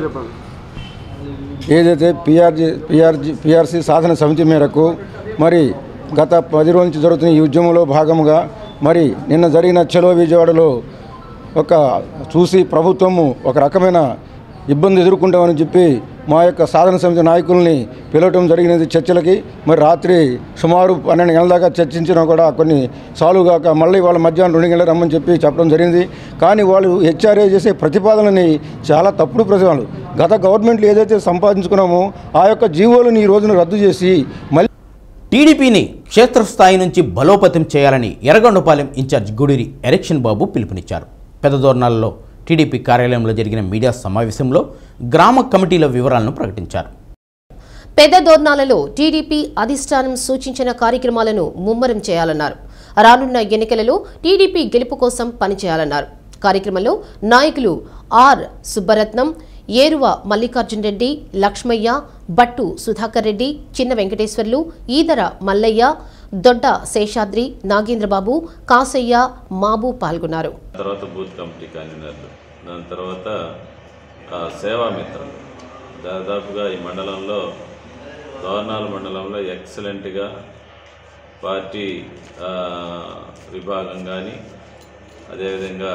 ఏదైతే పిఆర్జీ పిఆర్జీ పిఆర్సీ సాధన సమితి మేరకు మరి గత పది రోజుల నుంచి జరుగుతున్న ఈ ఉద్యమంలో భాగంగా మరి నిన్న జరిగిన చలో విజయవాడలో ఒక చూసి ప్రభుత్వము ఒక రకమైన ఇబ్బంది ఎదుర్కొంటామని చెప్పి మా యొక్క సాధన సమితి నాయకుల్ని పిలవటం జరిగినది చర్చలకి మరి రాత్రి సుమారు పన్నెండు గంటల దాకా చర్చించినా కూడా కొన్ని సాల్వ్ కాక మళ్ళీ వాళ్ళ మధ్యాహ్నం రెండు గంటల రమ్మని చెప్పి చెప్పడం జరిగింది కానీ వాళ్ళు హెచ్ఆర్ఏ చేసే ప్రతిపాదనని చాలా తప్పుడు ప్రతిపాదనలు గత గవర్నమెంట్లు ఏదైతే సంపాదించుకున్నామో ఆ యొక్క జీవోలను ఈ రోజున రద్దు చేసి మళ్ళీ టీడీపీని క్షేత్రస్థాయి నుంచి బలోపేతం చేయాలని ఎర్రగొండపాలెం ఇన్ఛార్జ్ గుడిరి ఎరెక్షన్ బాబు పిలుపునిచ్చారు పెద్దదోర్నాలలో టీడీపీ కార్యాలయంలో జరిగిన మీడియా సమావేశంలో గ్రామ కమిటీల వివరాలను ప్రకటించారు పెద్ద దోర్నాలలో టీడీపీ అధిష్టానం సూచించిన కార్యక్రమాలను ముమ్మరం చేయాలన్నారు రానున్న ఎన్నికలలో టీడీపీ గెలుపు కోసం పనిచేయాలన్నారు కార్యక్రమంలో నాయకులు ఆర్ సుబ్బరత్నం ఏరువ మల్లికార్జున్ రెడ్డి లక్ష్మయ్య బట్టు సుధాకర్ రెడ్డి చిన్న వెంకటేశ్వర్లు ఈదర మల్లయ్య దొడ్డ శేషాద్రి నాగేంద్రబాబు కాసయ్య మాబు పాల్గొన్నారు తర్వాత బూత్ కమిటీ కన్వీనర్లు దాని తర్వాత ఆ, సేవా మిత్రులు దాదాపుగా ఈ మండలంలో దోర్నాల మండలంలో ఎక్సలెంట్గా పార్టీ ఆ, విభాగం కానీ అదేవిధంగా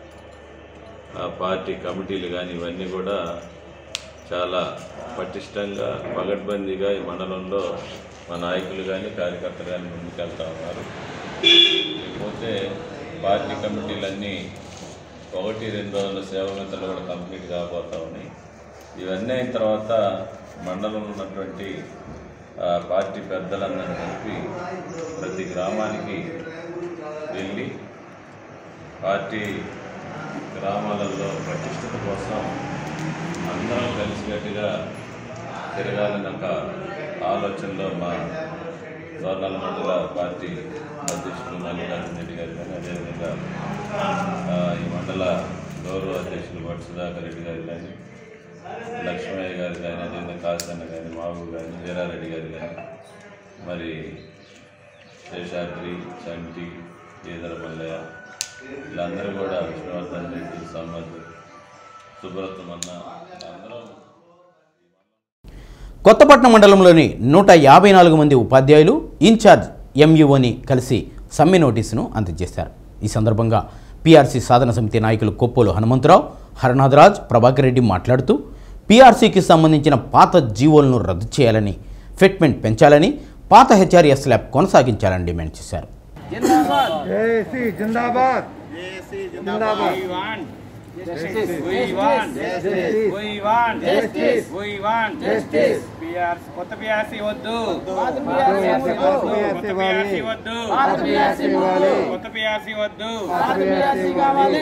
ఆ పార్టీ కమిటీలు కానీ ఇవన్నీ కూడా చాలా పటిష్టంగా పగడ్బందీగా ఈ మండలంలో మా నాయకులు కానీ కార్యకర్తలు కానీ ముందుకెళ్తా ఉన్నారు లేకపోతే పార్టీ కమిటీలన్నీ ఒకటి రెండు రోజుల సేవమిత్రులు కూడా కంప్లీట్ కాబోతా ఉన్నాయి ఇవన్నీ అయిన తర్వాత మండలంలో ఉన్నటువంటి ఆ, పార్టీ పెద్దలందరినీ కలిపి ప్రతి గ్రామానికి వెళ్ళి పార్టీ గ్రామాలలో ప్రతిష్టత కోసం అందరం కలిసికట్టుగా తిరగాలని ఒక ఆలోచనలో మా గవర్నర్ మండల పార్టీ అధ్యక్షులు మల్లికార్జున రెడ్డి గారు కానీ అదేవిధంగా ఆ, ఈ మండల గౌరవ అధ్యక్షులు భట్ సుధాకర్ రెడ్డి గారు కానీ లక్ష్మయ్య గారు కానీ అదేవిధంగా కాసన్న కానీ మావు కానీ వీరారెడ్డి గారు కానీ మరి శేషాద్రి చంటి ఈదర మల్లయ్య వీళ్ళందరూ కూడా విష్ణువర్ధన్ రెడ్డి సమ్మత్ సుబ్రతమన్న అందరం కొత్తపట్నం మండలంలోని నూట యాభై నాలుగు మంది ఉపాధ్యాయులు ఇన్ఛార్జ్ ఎంయుఓని కలిసి సమ్మె నోటీసును అందజేశారు ఈ సందర్భంగా పీఆర్సీ సాధన సమితి నాయకులు కొప్పోలు హనుమంతరావు హరనాథరాజ్ ప్రభాకర్ రెడ్డి మాట్లాడుతూ పీఆర్సీకి సంబంధించిన పాత జీవోలను రద్దు చేయాలని ఫిట్మెంట్ పెంచాలని పాత హెచ్ఆర్ఎస్ ల్యాబ్ కొనసాగించాలని డిమాండ్ చేశారు జిందాబాద్ జేఏసీ జిందాబాద్ జిందాబాద్ We want justice. We want justice. We want justice. We want justice. PRC కొత్త పిఆర్సీ వద్దు పాత పిఆర్సీ వద్దు కొత్త పిఆర్సీ వద్దు పాత పిఆర్సీ ఇవ్వాలి కొత్త పిఆర్సీ వద్దు పాత పిఆర్సీ కావాలి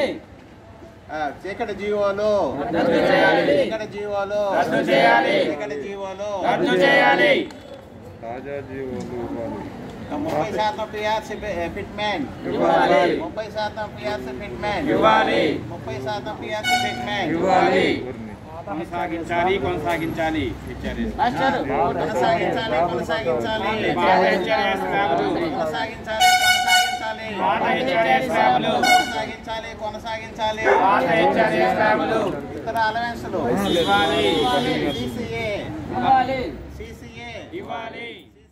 చీకటి జీవోలు రద్దు చేయాలి. చీకటి జీవోలు రద్దు చేయాలి. చీకటి జీవోలు రద్దు చేయాలి. తాజా జీవోలు ముప్పై శాతం పిఆర్సీ ఫిట్మెంట్ ఇవ్వాలి. ముప్పై శాతం పిఆర్సీ ఫిట్మెంట్ ఇవ్వాలి. ముప్పై శాతం పిఆర్సీ ఫిట్మెంట్ ఇవ్వాలి కొనసాగించాలి కొనసాగించాలి మాస్టర్, కొనసాగించాలి కొనసాగించాలి పాత HRS ల్యాబ్లు. కొనసాగించాలి కొనసాగించాలి పాత HRS ల్యాబ్లు. కొనసాగించాలి కొనసాగించాలి పాత HRS ల్యాబ్లు. ఇతర అలవెన్సులు ఇవ్వాలి. సిసిఏ ఇవ్వాలి. సిసిఏ ఇవ్వాలి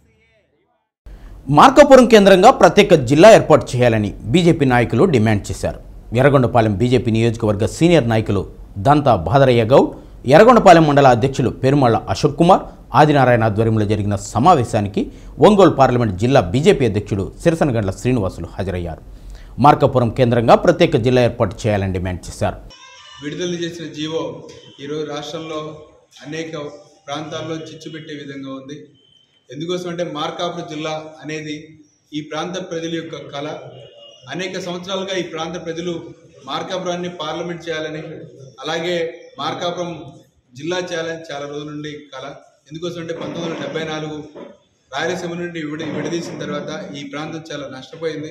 మార్కాపురం కేంద్రంగా ప్రత్యేక జిల్లా ఏర్పాటు చేయాలని బీజేపీ నాయకులు డిమాండ్ చేశారు ఎర్రగొండపాలెం బీజేపీ నియోజకవర్గ సీనియర్ నాయకులు దంతా భాదరయ్య గౌడ్ ఎర్రగొండపాలెం మండల అధ్యక్షులు పెరుమళ్ల అశోక్ కుమార్ ఆదినారాయణ ఆధ్వర్యంలో జరిగిన సమావేశానికి ఒంగోలు పార్లమెంట్ జిల్లా బీజేపీ అధ్యక్షుడు సిరసనగండ్ల శ్రీనివాసులు హాజరయ్యారు మార్కాపురం కేంద్రంగా ప్రత్యేక జిల్లా ఏర్పాటు చేయాలని డిమాండ్ చేశారు విడుదల చేసిన జీవో ఈరోజు రాష్ట్రంలో అనేక ప్రాంతాల్లో చిచ్చు పెట్టే విధంగా ఉంది ఎందుకోసం అంటే మార్కాపురం జిల్లా అనేది ఈ ప్రాంత ప్రజల యొక్క కళ అనేక సంవత్సరాలుగా ఈ ప్రాంత ప్రజలు మార్కాపురాన్ని పార్లమెంట్ చేయాలని అలాగే మార్కాపురం జిల్లా చేయాలని చాలా రోజుల నుండి కళ ఎందుకోసం అంటే పంతొమ్మిది వందల డెబ్బై నాలుగు రాయలసీమ నుండి విడ విడదీసిన తర్వాత ఈ ప్రాంతం చాలా నష్టపోయింది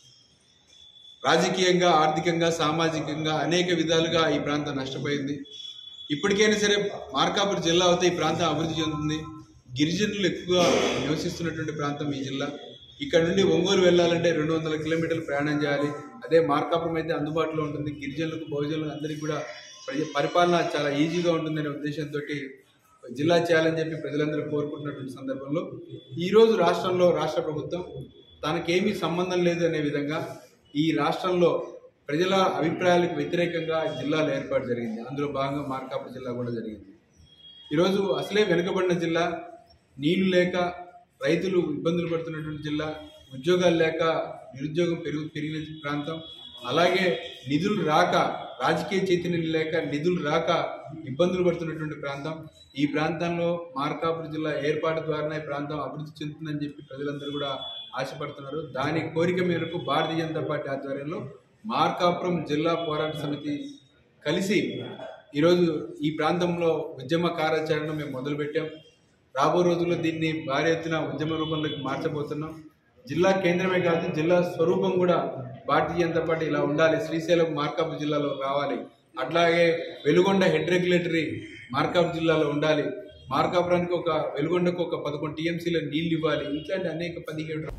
రాజకీయంగా ఆర్థికంగా సామాజికంగా అనేక విధాలుగా ఈ ప్రాంతం నష్టపోయింది ఇప్పటికైనా సరే మార్కాపురం జిల్లా అయితే ఈ ప్రాంతం అభివృద్ధి చెందుతుంది గిరిజనులు ఎక్కువగా నివసిస్తున్నటువంటి ప్రాంతం ఈ జిల్లా ఇక్కడ నుండి ఒంగోలు వెళ్ళాలంటే రెండు వందల కిలోమీటర్లు ప్రయాణం చేయాలి అదే మార్కాపురం అయితే అందుబాటులో ఉంటుంది గిరిజనులకు బహుజనులకు అందరికీ కూడా ప్రజ పరిపాలన చాలా ఈజీగా ఉంటుందనే ఉద్దేశంతో జిల్లా చేయాలని చెప్పి ప్రజలందరూ కోరుకుంటున్నటువంటి సందర్భంలో ఈరోజు రాష్ట్రంలో రాష్ట్ర ప్రభుత్వం తనకేమీ సంబంధం లేదు అనే విధంగా ఈ రాష్ట్రంలో ప్రజల అభిప్రాయాలకు వ్యతిరేకంగా జిల్లాలు ఏర్పాటు జరిగింది అందులో భాగంగా మార్కాపురం జిల్లా కూడా జరిగింది ఈరోజు అసలే వెనుకబడిన జిల్లా నీళ్లు లేక రైతులు ఇబ్బందులు పడుతున్నటువంటి జిల్లా ఉద్యోగాలు లేక నిరుద్యోగం పెరుగు పెరిగిన ప్రాంతం అలాగే నిధులు రాక రాజకీయ చైతన్యం లేక నిధులు రాక ఇబ్బందులు పడుతున్నటువంటి ప్రాంతం ఈ ప్రాంతంలో మార్కాపురం జిల్లా ఏర్పాటు ద్వారానే ఈ ప్రాంతం అభివృద్ధి చెందుతుందని చెప్పి ప్రజలందరూ కూడా ఆశపడుతున్నారు దాని కోరిక మేరకు భారతీయ జనతా పార్టీ ఆధ్వర్యంలో మార్కాపురం జిల్లా పోరాట సమితి కలిసి ఈరోజు ఈ ప్రాంతంలో ఉద్యమ కార్యాచరణ మేము మొదలుపెట్టాం రాబో రోజుల్లో దీన్ని భారీ ఎత్తున ఉద్యమ రూపంలోకి మార్చబోతున్నాం జిల్లా కేంద్రమే కాదు జిల్లా స్వరూపం కూడా భారతీయ జనతా పార్టీ ఇలా ఉండాలి శ్రీశైలం మార్కాపు జిల్లాలో రావాలి అట్లాగే వెలుగొండ హెడ్ రెగ్యులేటరీ మార్కాపు జిల్లాలో ఉండాలి మార్కాపురానికి ఒక వెలుగొండకు ఒక పదకొండు టీఎంసీల నీళ్లు ఇవ్వాలి ఇట్లాంటి అనేక పదిహేడు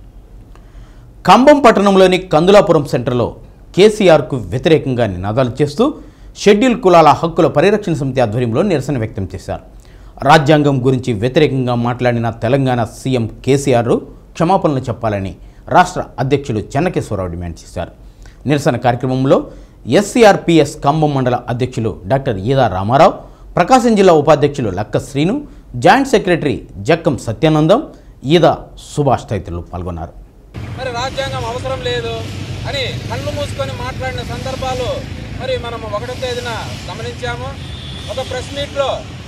ఖమ్మం పట్టణంలోని కందులాపురం సెంటర్లో కేసీఆర్కు వ్యతిరేకంగా నినాదాలు చేస్తూ షెడ్యూల్ కులాల హక్కుల పరిరక్షణ సమితి ఆధ్వర్యంలో నిరసన వ్యక్తం చేశారు రాజ్యాంగం గురించి వ్యతిరేకంగా మాట్లాడిన తెలంగాణ సీఎం కేసీఆర్ క్షమాపణలు చెప్పాలని రాష్ట్ర అధ్యక్షులు చెన్నకేశ్వరరావు డిమాండ్ చేశారు నిరసన కార్యక్రమంలో ఎస్సీఆర్పిఎస్ ఖమ్మం మండల అధ్యక్షులు డాక్టర్ ఈదా రామారావు ప్రకాశం జిల్లా ఉపాధ్యక్షులు లక్క శ్రీను జాయింట్ సెక్రటరీ జక్కం సత్యానందం ఈదా సుభాష్ తదితరులు పాల్గొన్నారు మరి రాజ్యాంగం అవసరం లేదు అని కళ్ళు మూసుకొని మాట్లాడిన సందర్భాలు మరి మనం ఒకటో తేదీన గమనించాము ఒక ప్రెస్ మీట్లో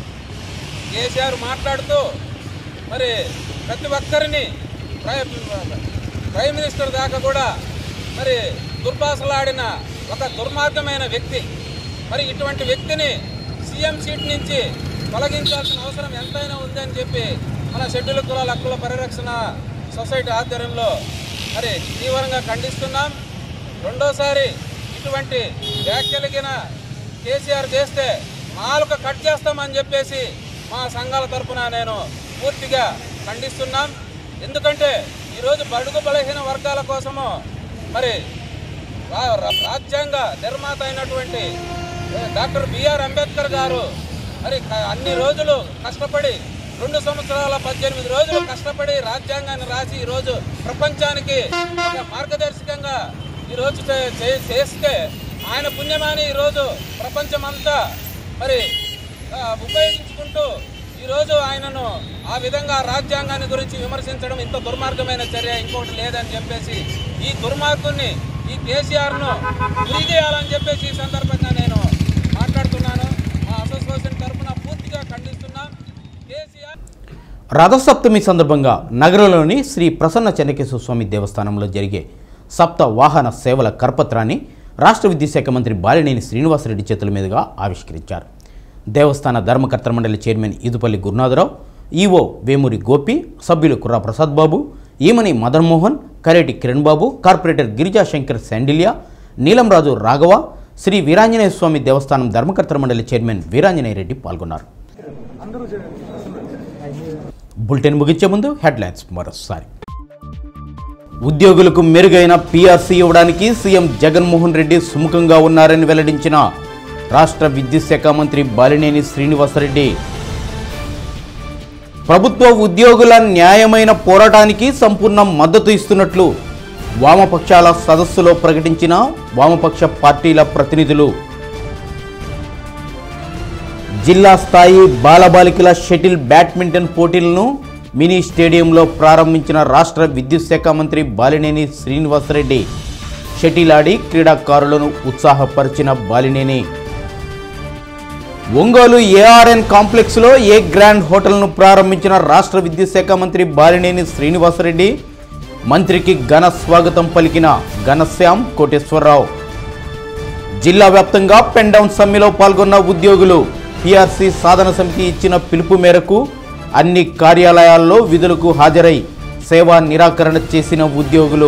కేసీఆర్ మాట్లాడుతూ మరి ప్రతి ఒక్కరిని ప్రై- ప్రైమ్ మినిస్టర్ దాకా కూడా మరి దుర్భాషలాడిన ఒక దుర్మార్గమైన వ్యక్తి మరి ఇటువంటి వ్యక్తిని సీఎం సీట్ నుంచి తొలగించాల్సిన అవసరం ఎంతైనా ఉందని చెప్పి మన షెడ్యూల్ కులాల హక్కుల పరిరక్షణ సొసైటీ ఆధ్వర్యంలో మరి తీవ్రంగా ఖండిస్తున్నాం రెండోసారి ఇటువంటి వ్యాఖ్యలకిన కేసీఆర్ చేస్తే నాలుక కట్ చేస్తామని చెప్పేసి మా సంఘాల తరపున నేను పూర్తిగా ఖండిస్తున్నాం ఎందుకంటే ఈరోజు బడుగు బలహీన వర్గాల కోసము మరి రా- రా- రాజ్యాంగ నిర్మాత అయినటువంటి ఏ, డాక్టర్ బిఆర్ అంబేద్కర్ గారు మరి క- అన్ని రోజులు కష్టపడి రెండు సంవత్సరాల పద్దెనిమిది రోజులు కష్టపడి రాజ్యాంగాన్ని రాసి ఈరోజు ప్రపంచానికి ఒక మార్గదర్శకంగా ఈరోజు చే- చే- చేస్తే ఆయన పుణ్యమాని ఈరోజు ప్రపంచమంతా మరి ఆ, ఉపయోగించుకుంటూ ఈరోజు ఆయనను ఆ విధంగా రాజ్యాంగాన్ని గురించి విమర్శించడం ఇంత దుర్మార్గమైన చర్య ఇంకొకటి లేదని చెప్పేసి ఈ దుర్మార్గుని ఈ కేసీఆర్ను ఉరి చేయాలని చెప్పేసి ఈ సందర్భంగా నేను మాట్లాడుతున్నాను మా అసోసియేషన్ తరఫున పూర్తిగా ఖండిస్తున్నాం కేసీఆర్ రథసప్తమి సందర్భంగా నగరంలోని శ్రీ ప్రసన్న చెన్నకేశ్వర స్వామి దేవస్థానంలో జరిగే సప్త వాహన సేవల కరపత్రాన్ని రాష్ట్ర విద్యాశాఖ మంత్రి బాలినేని శ్రీనివాసరెడ్డి చేతుల మీదుగా ఆవిష్కరించారు దేవస్థాన ధర్మకర్త మండలి చైర్మన్ ఈదుపల్లి గురునాథరావు ఈవో వేమూరి గోపి సభ్యులు కుర్రా ప్రసాద్ బాబు ఈమని మదన్ మోహన్ కరేటి కిరణ్ బాబు కార్పొరేటర్ గిరిజా శంకర్ శాండిలియా నీలంరాజు రాఘవ శ్రీ వీరాంజనేయ స్వామి దేవస్థానం ధర్మకర్త మండలి చైర్మన్ వీరాంజనేయ రెడ్డి పాల్గొన్నారు బులెటిన్ ముగించే ముందు హెడ్లైన్స్ మరోసారి ఉద్యోగులకు మెరుగైన పీఆర్సీ ఇవ్వడానికి సీఎం జగన్మోహన్ రెడ్డి సుముఖంగా ఉన్నారని వెల్లడించిన రాష్ట్ర విద్యుత్ శాఖ మంత్రి బాలినేని శ్రీనివాసరెడ్డి ప్రభుత్వ ఉద్యోగుల న్యాయమైన పోరాటానికి సంపూర్ణ మద్దతు ఇస్తున్నట్లు వామపక్షాల సదస్సులో ప్రకటించిన వామపక్ష పార్టీల ప్రతినిధులు జిల్లా స్థాయి బాలబాలికల షటిల్ బ్యాడ్మింటన్ పోటీలను మినీ స్టేడియంలో ప్రారంభించిన రాష్ట్ర విద్యుత్ శాఖ మంత్రి బాలినేని శ్రీనివాసరెడ్డి షటిల్ ఆడి క్రీడాకారులను ఉత్సాహపరిచిన బాలినేని ఒంగోలు ఏఆర్ఎన్ కాంప్లెక్స్లో ఏ గ్రాండ్ హోటల్ను ప్రారంభించిన రాష్ట్ర విద్యుత్ శాఖ మంత్రి బాలినేని శ్రీనివాసరెడ్డి మంత్రికి ఘన స్వాగతం పలికిన ఘనశ్యాం కోటేశ్వరరావు జిల్లా వ్యాప్తంగా పెన్ డౌన్ సమ్మెలో పాల్గొన్న ఉద్యోగులు పిఆర్సీ సాధన సమితి ఇచ్చిన పిలుపు మేరకు అన్ని కార్యాలయాల్లో విధులకు హాజరై సేవా నిరాకరణ చేసిన ఉద్యోగులు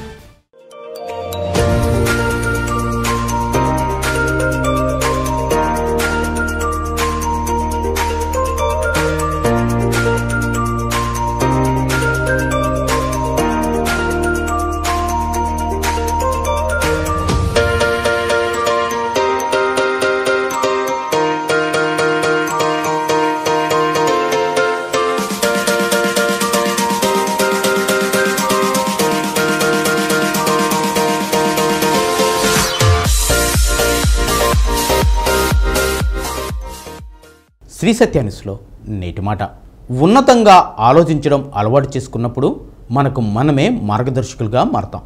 శ్రీ సత్యానిస్లో నేటి మాట ఉన్నతంగా ఆలోచించడం అలవాటు చేసుకున్నప్పుడు మనకు మనమే మార్గదర్శకులుగా మారతాం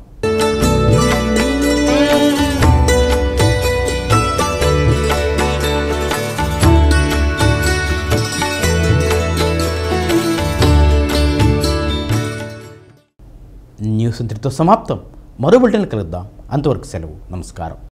న్యూస్ ఇంతటితో సమాప్తం మరో బులెటిన్ కలుద్దాం అంతవరకు సెలవు నమస్కారం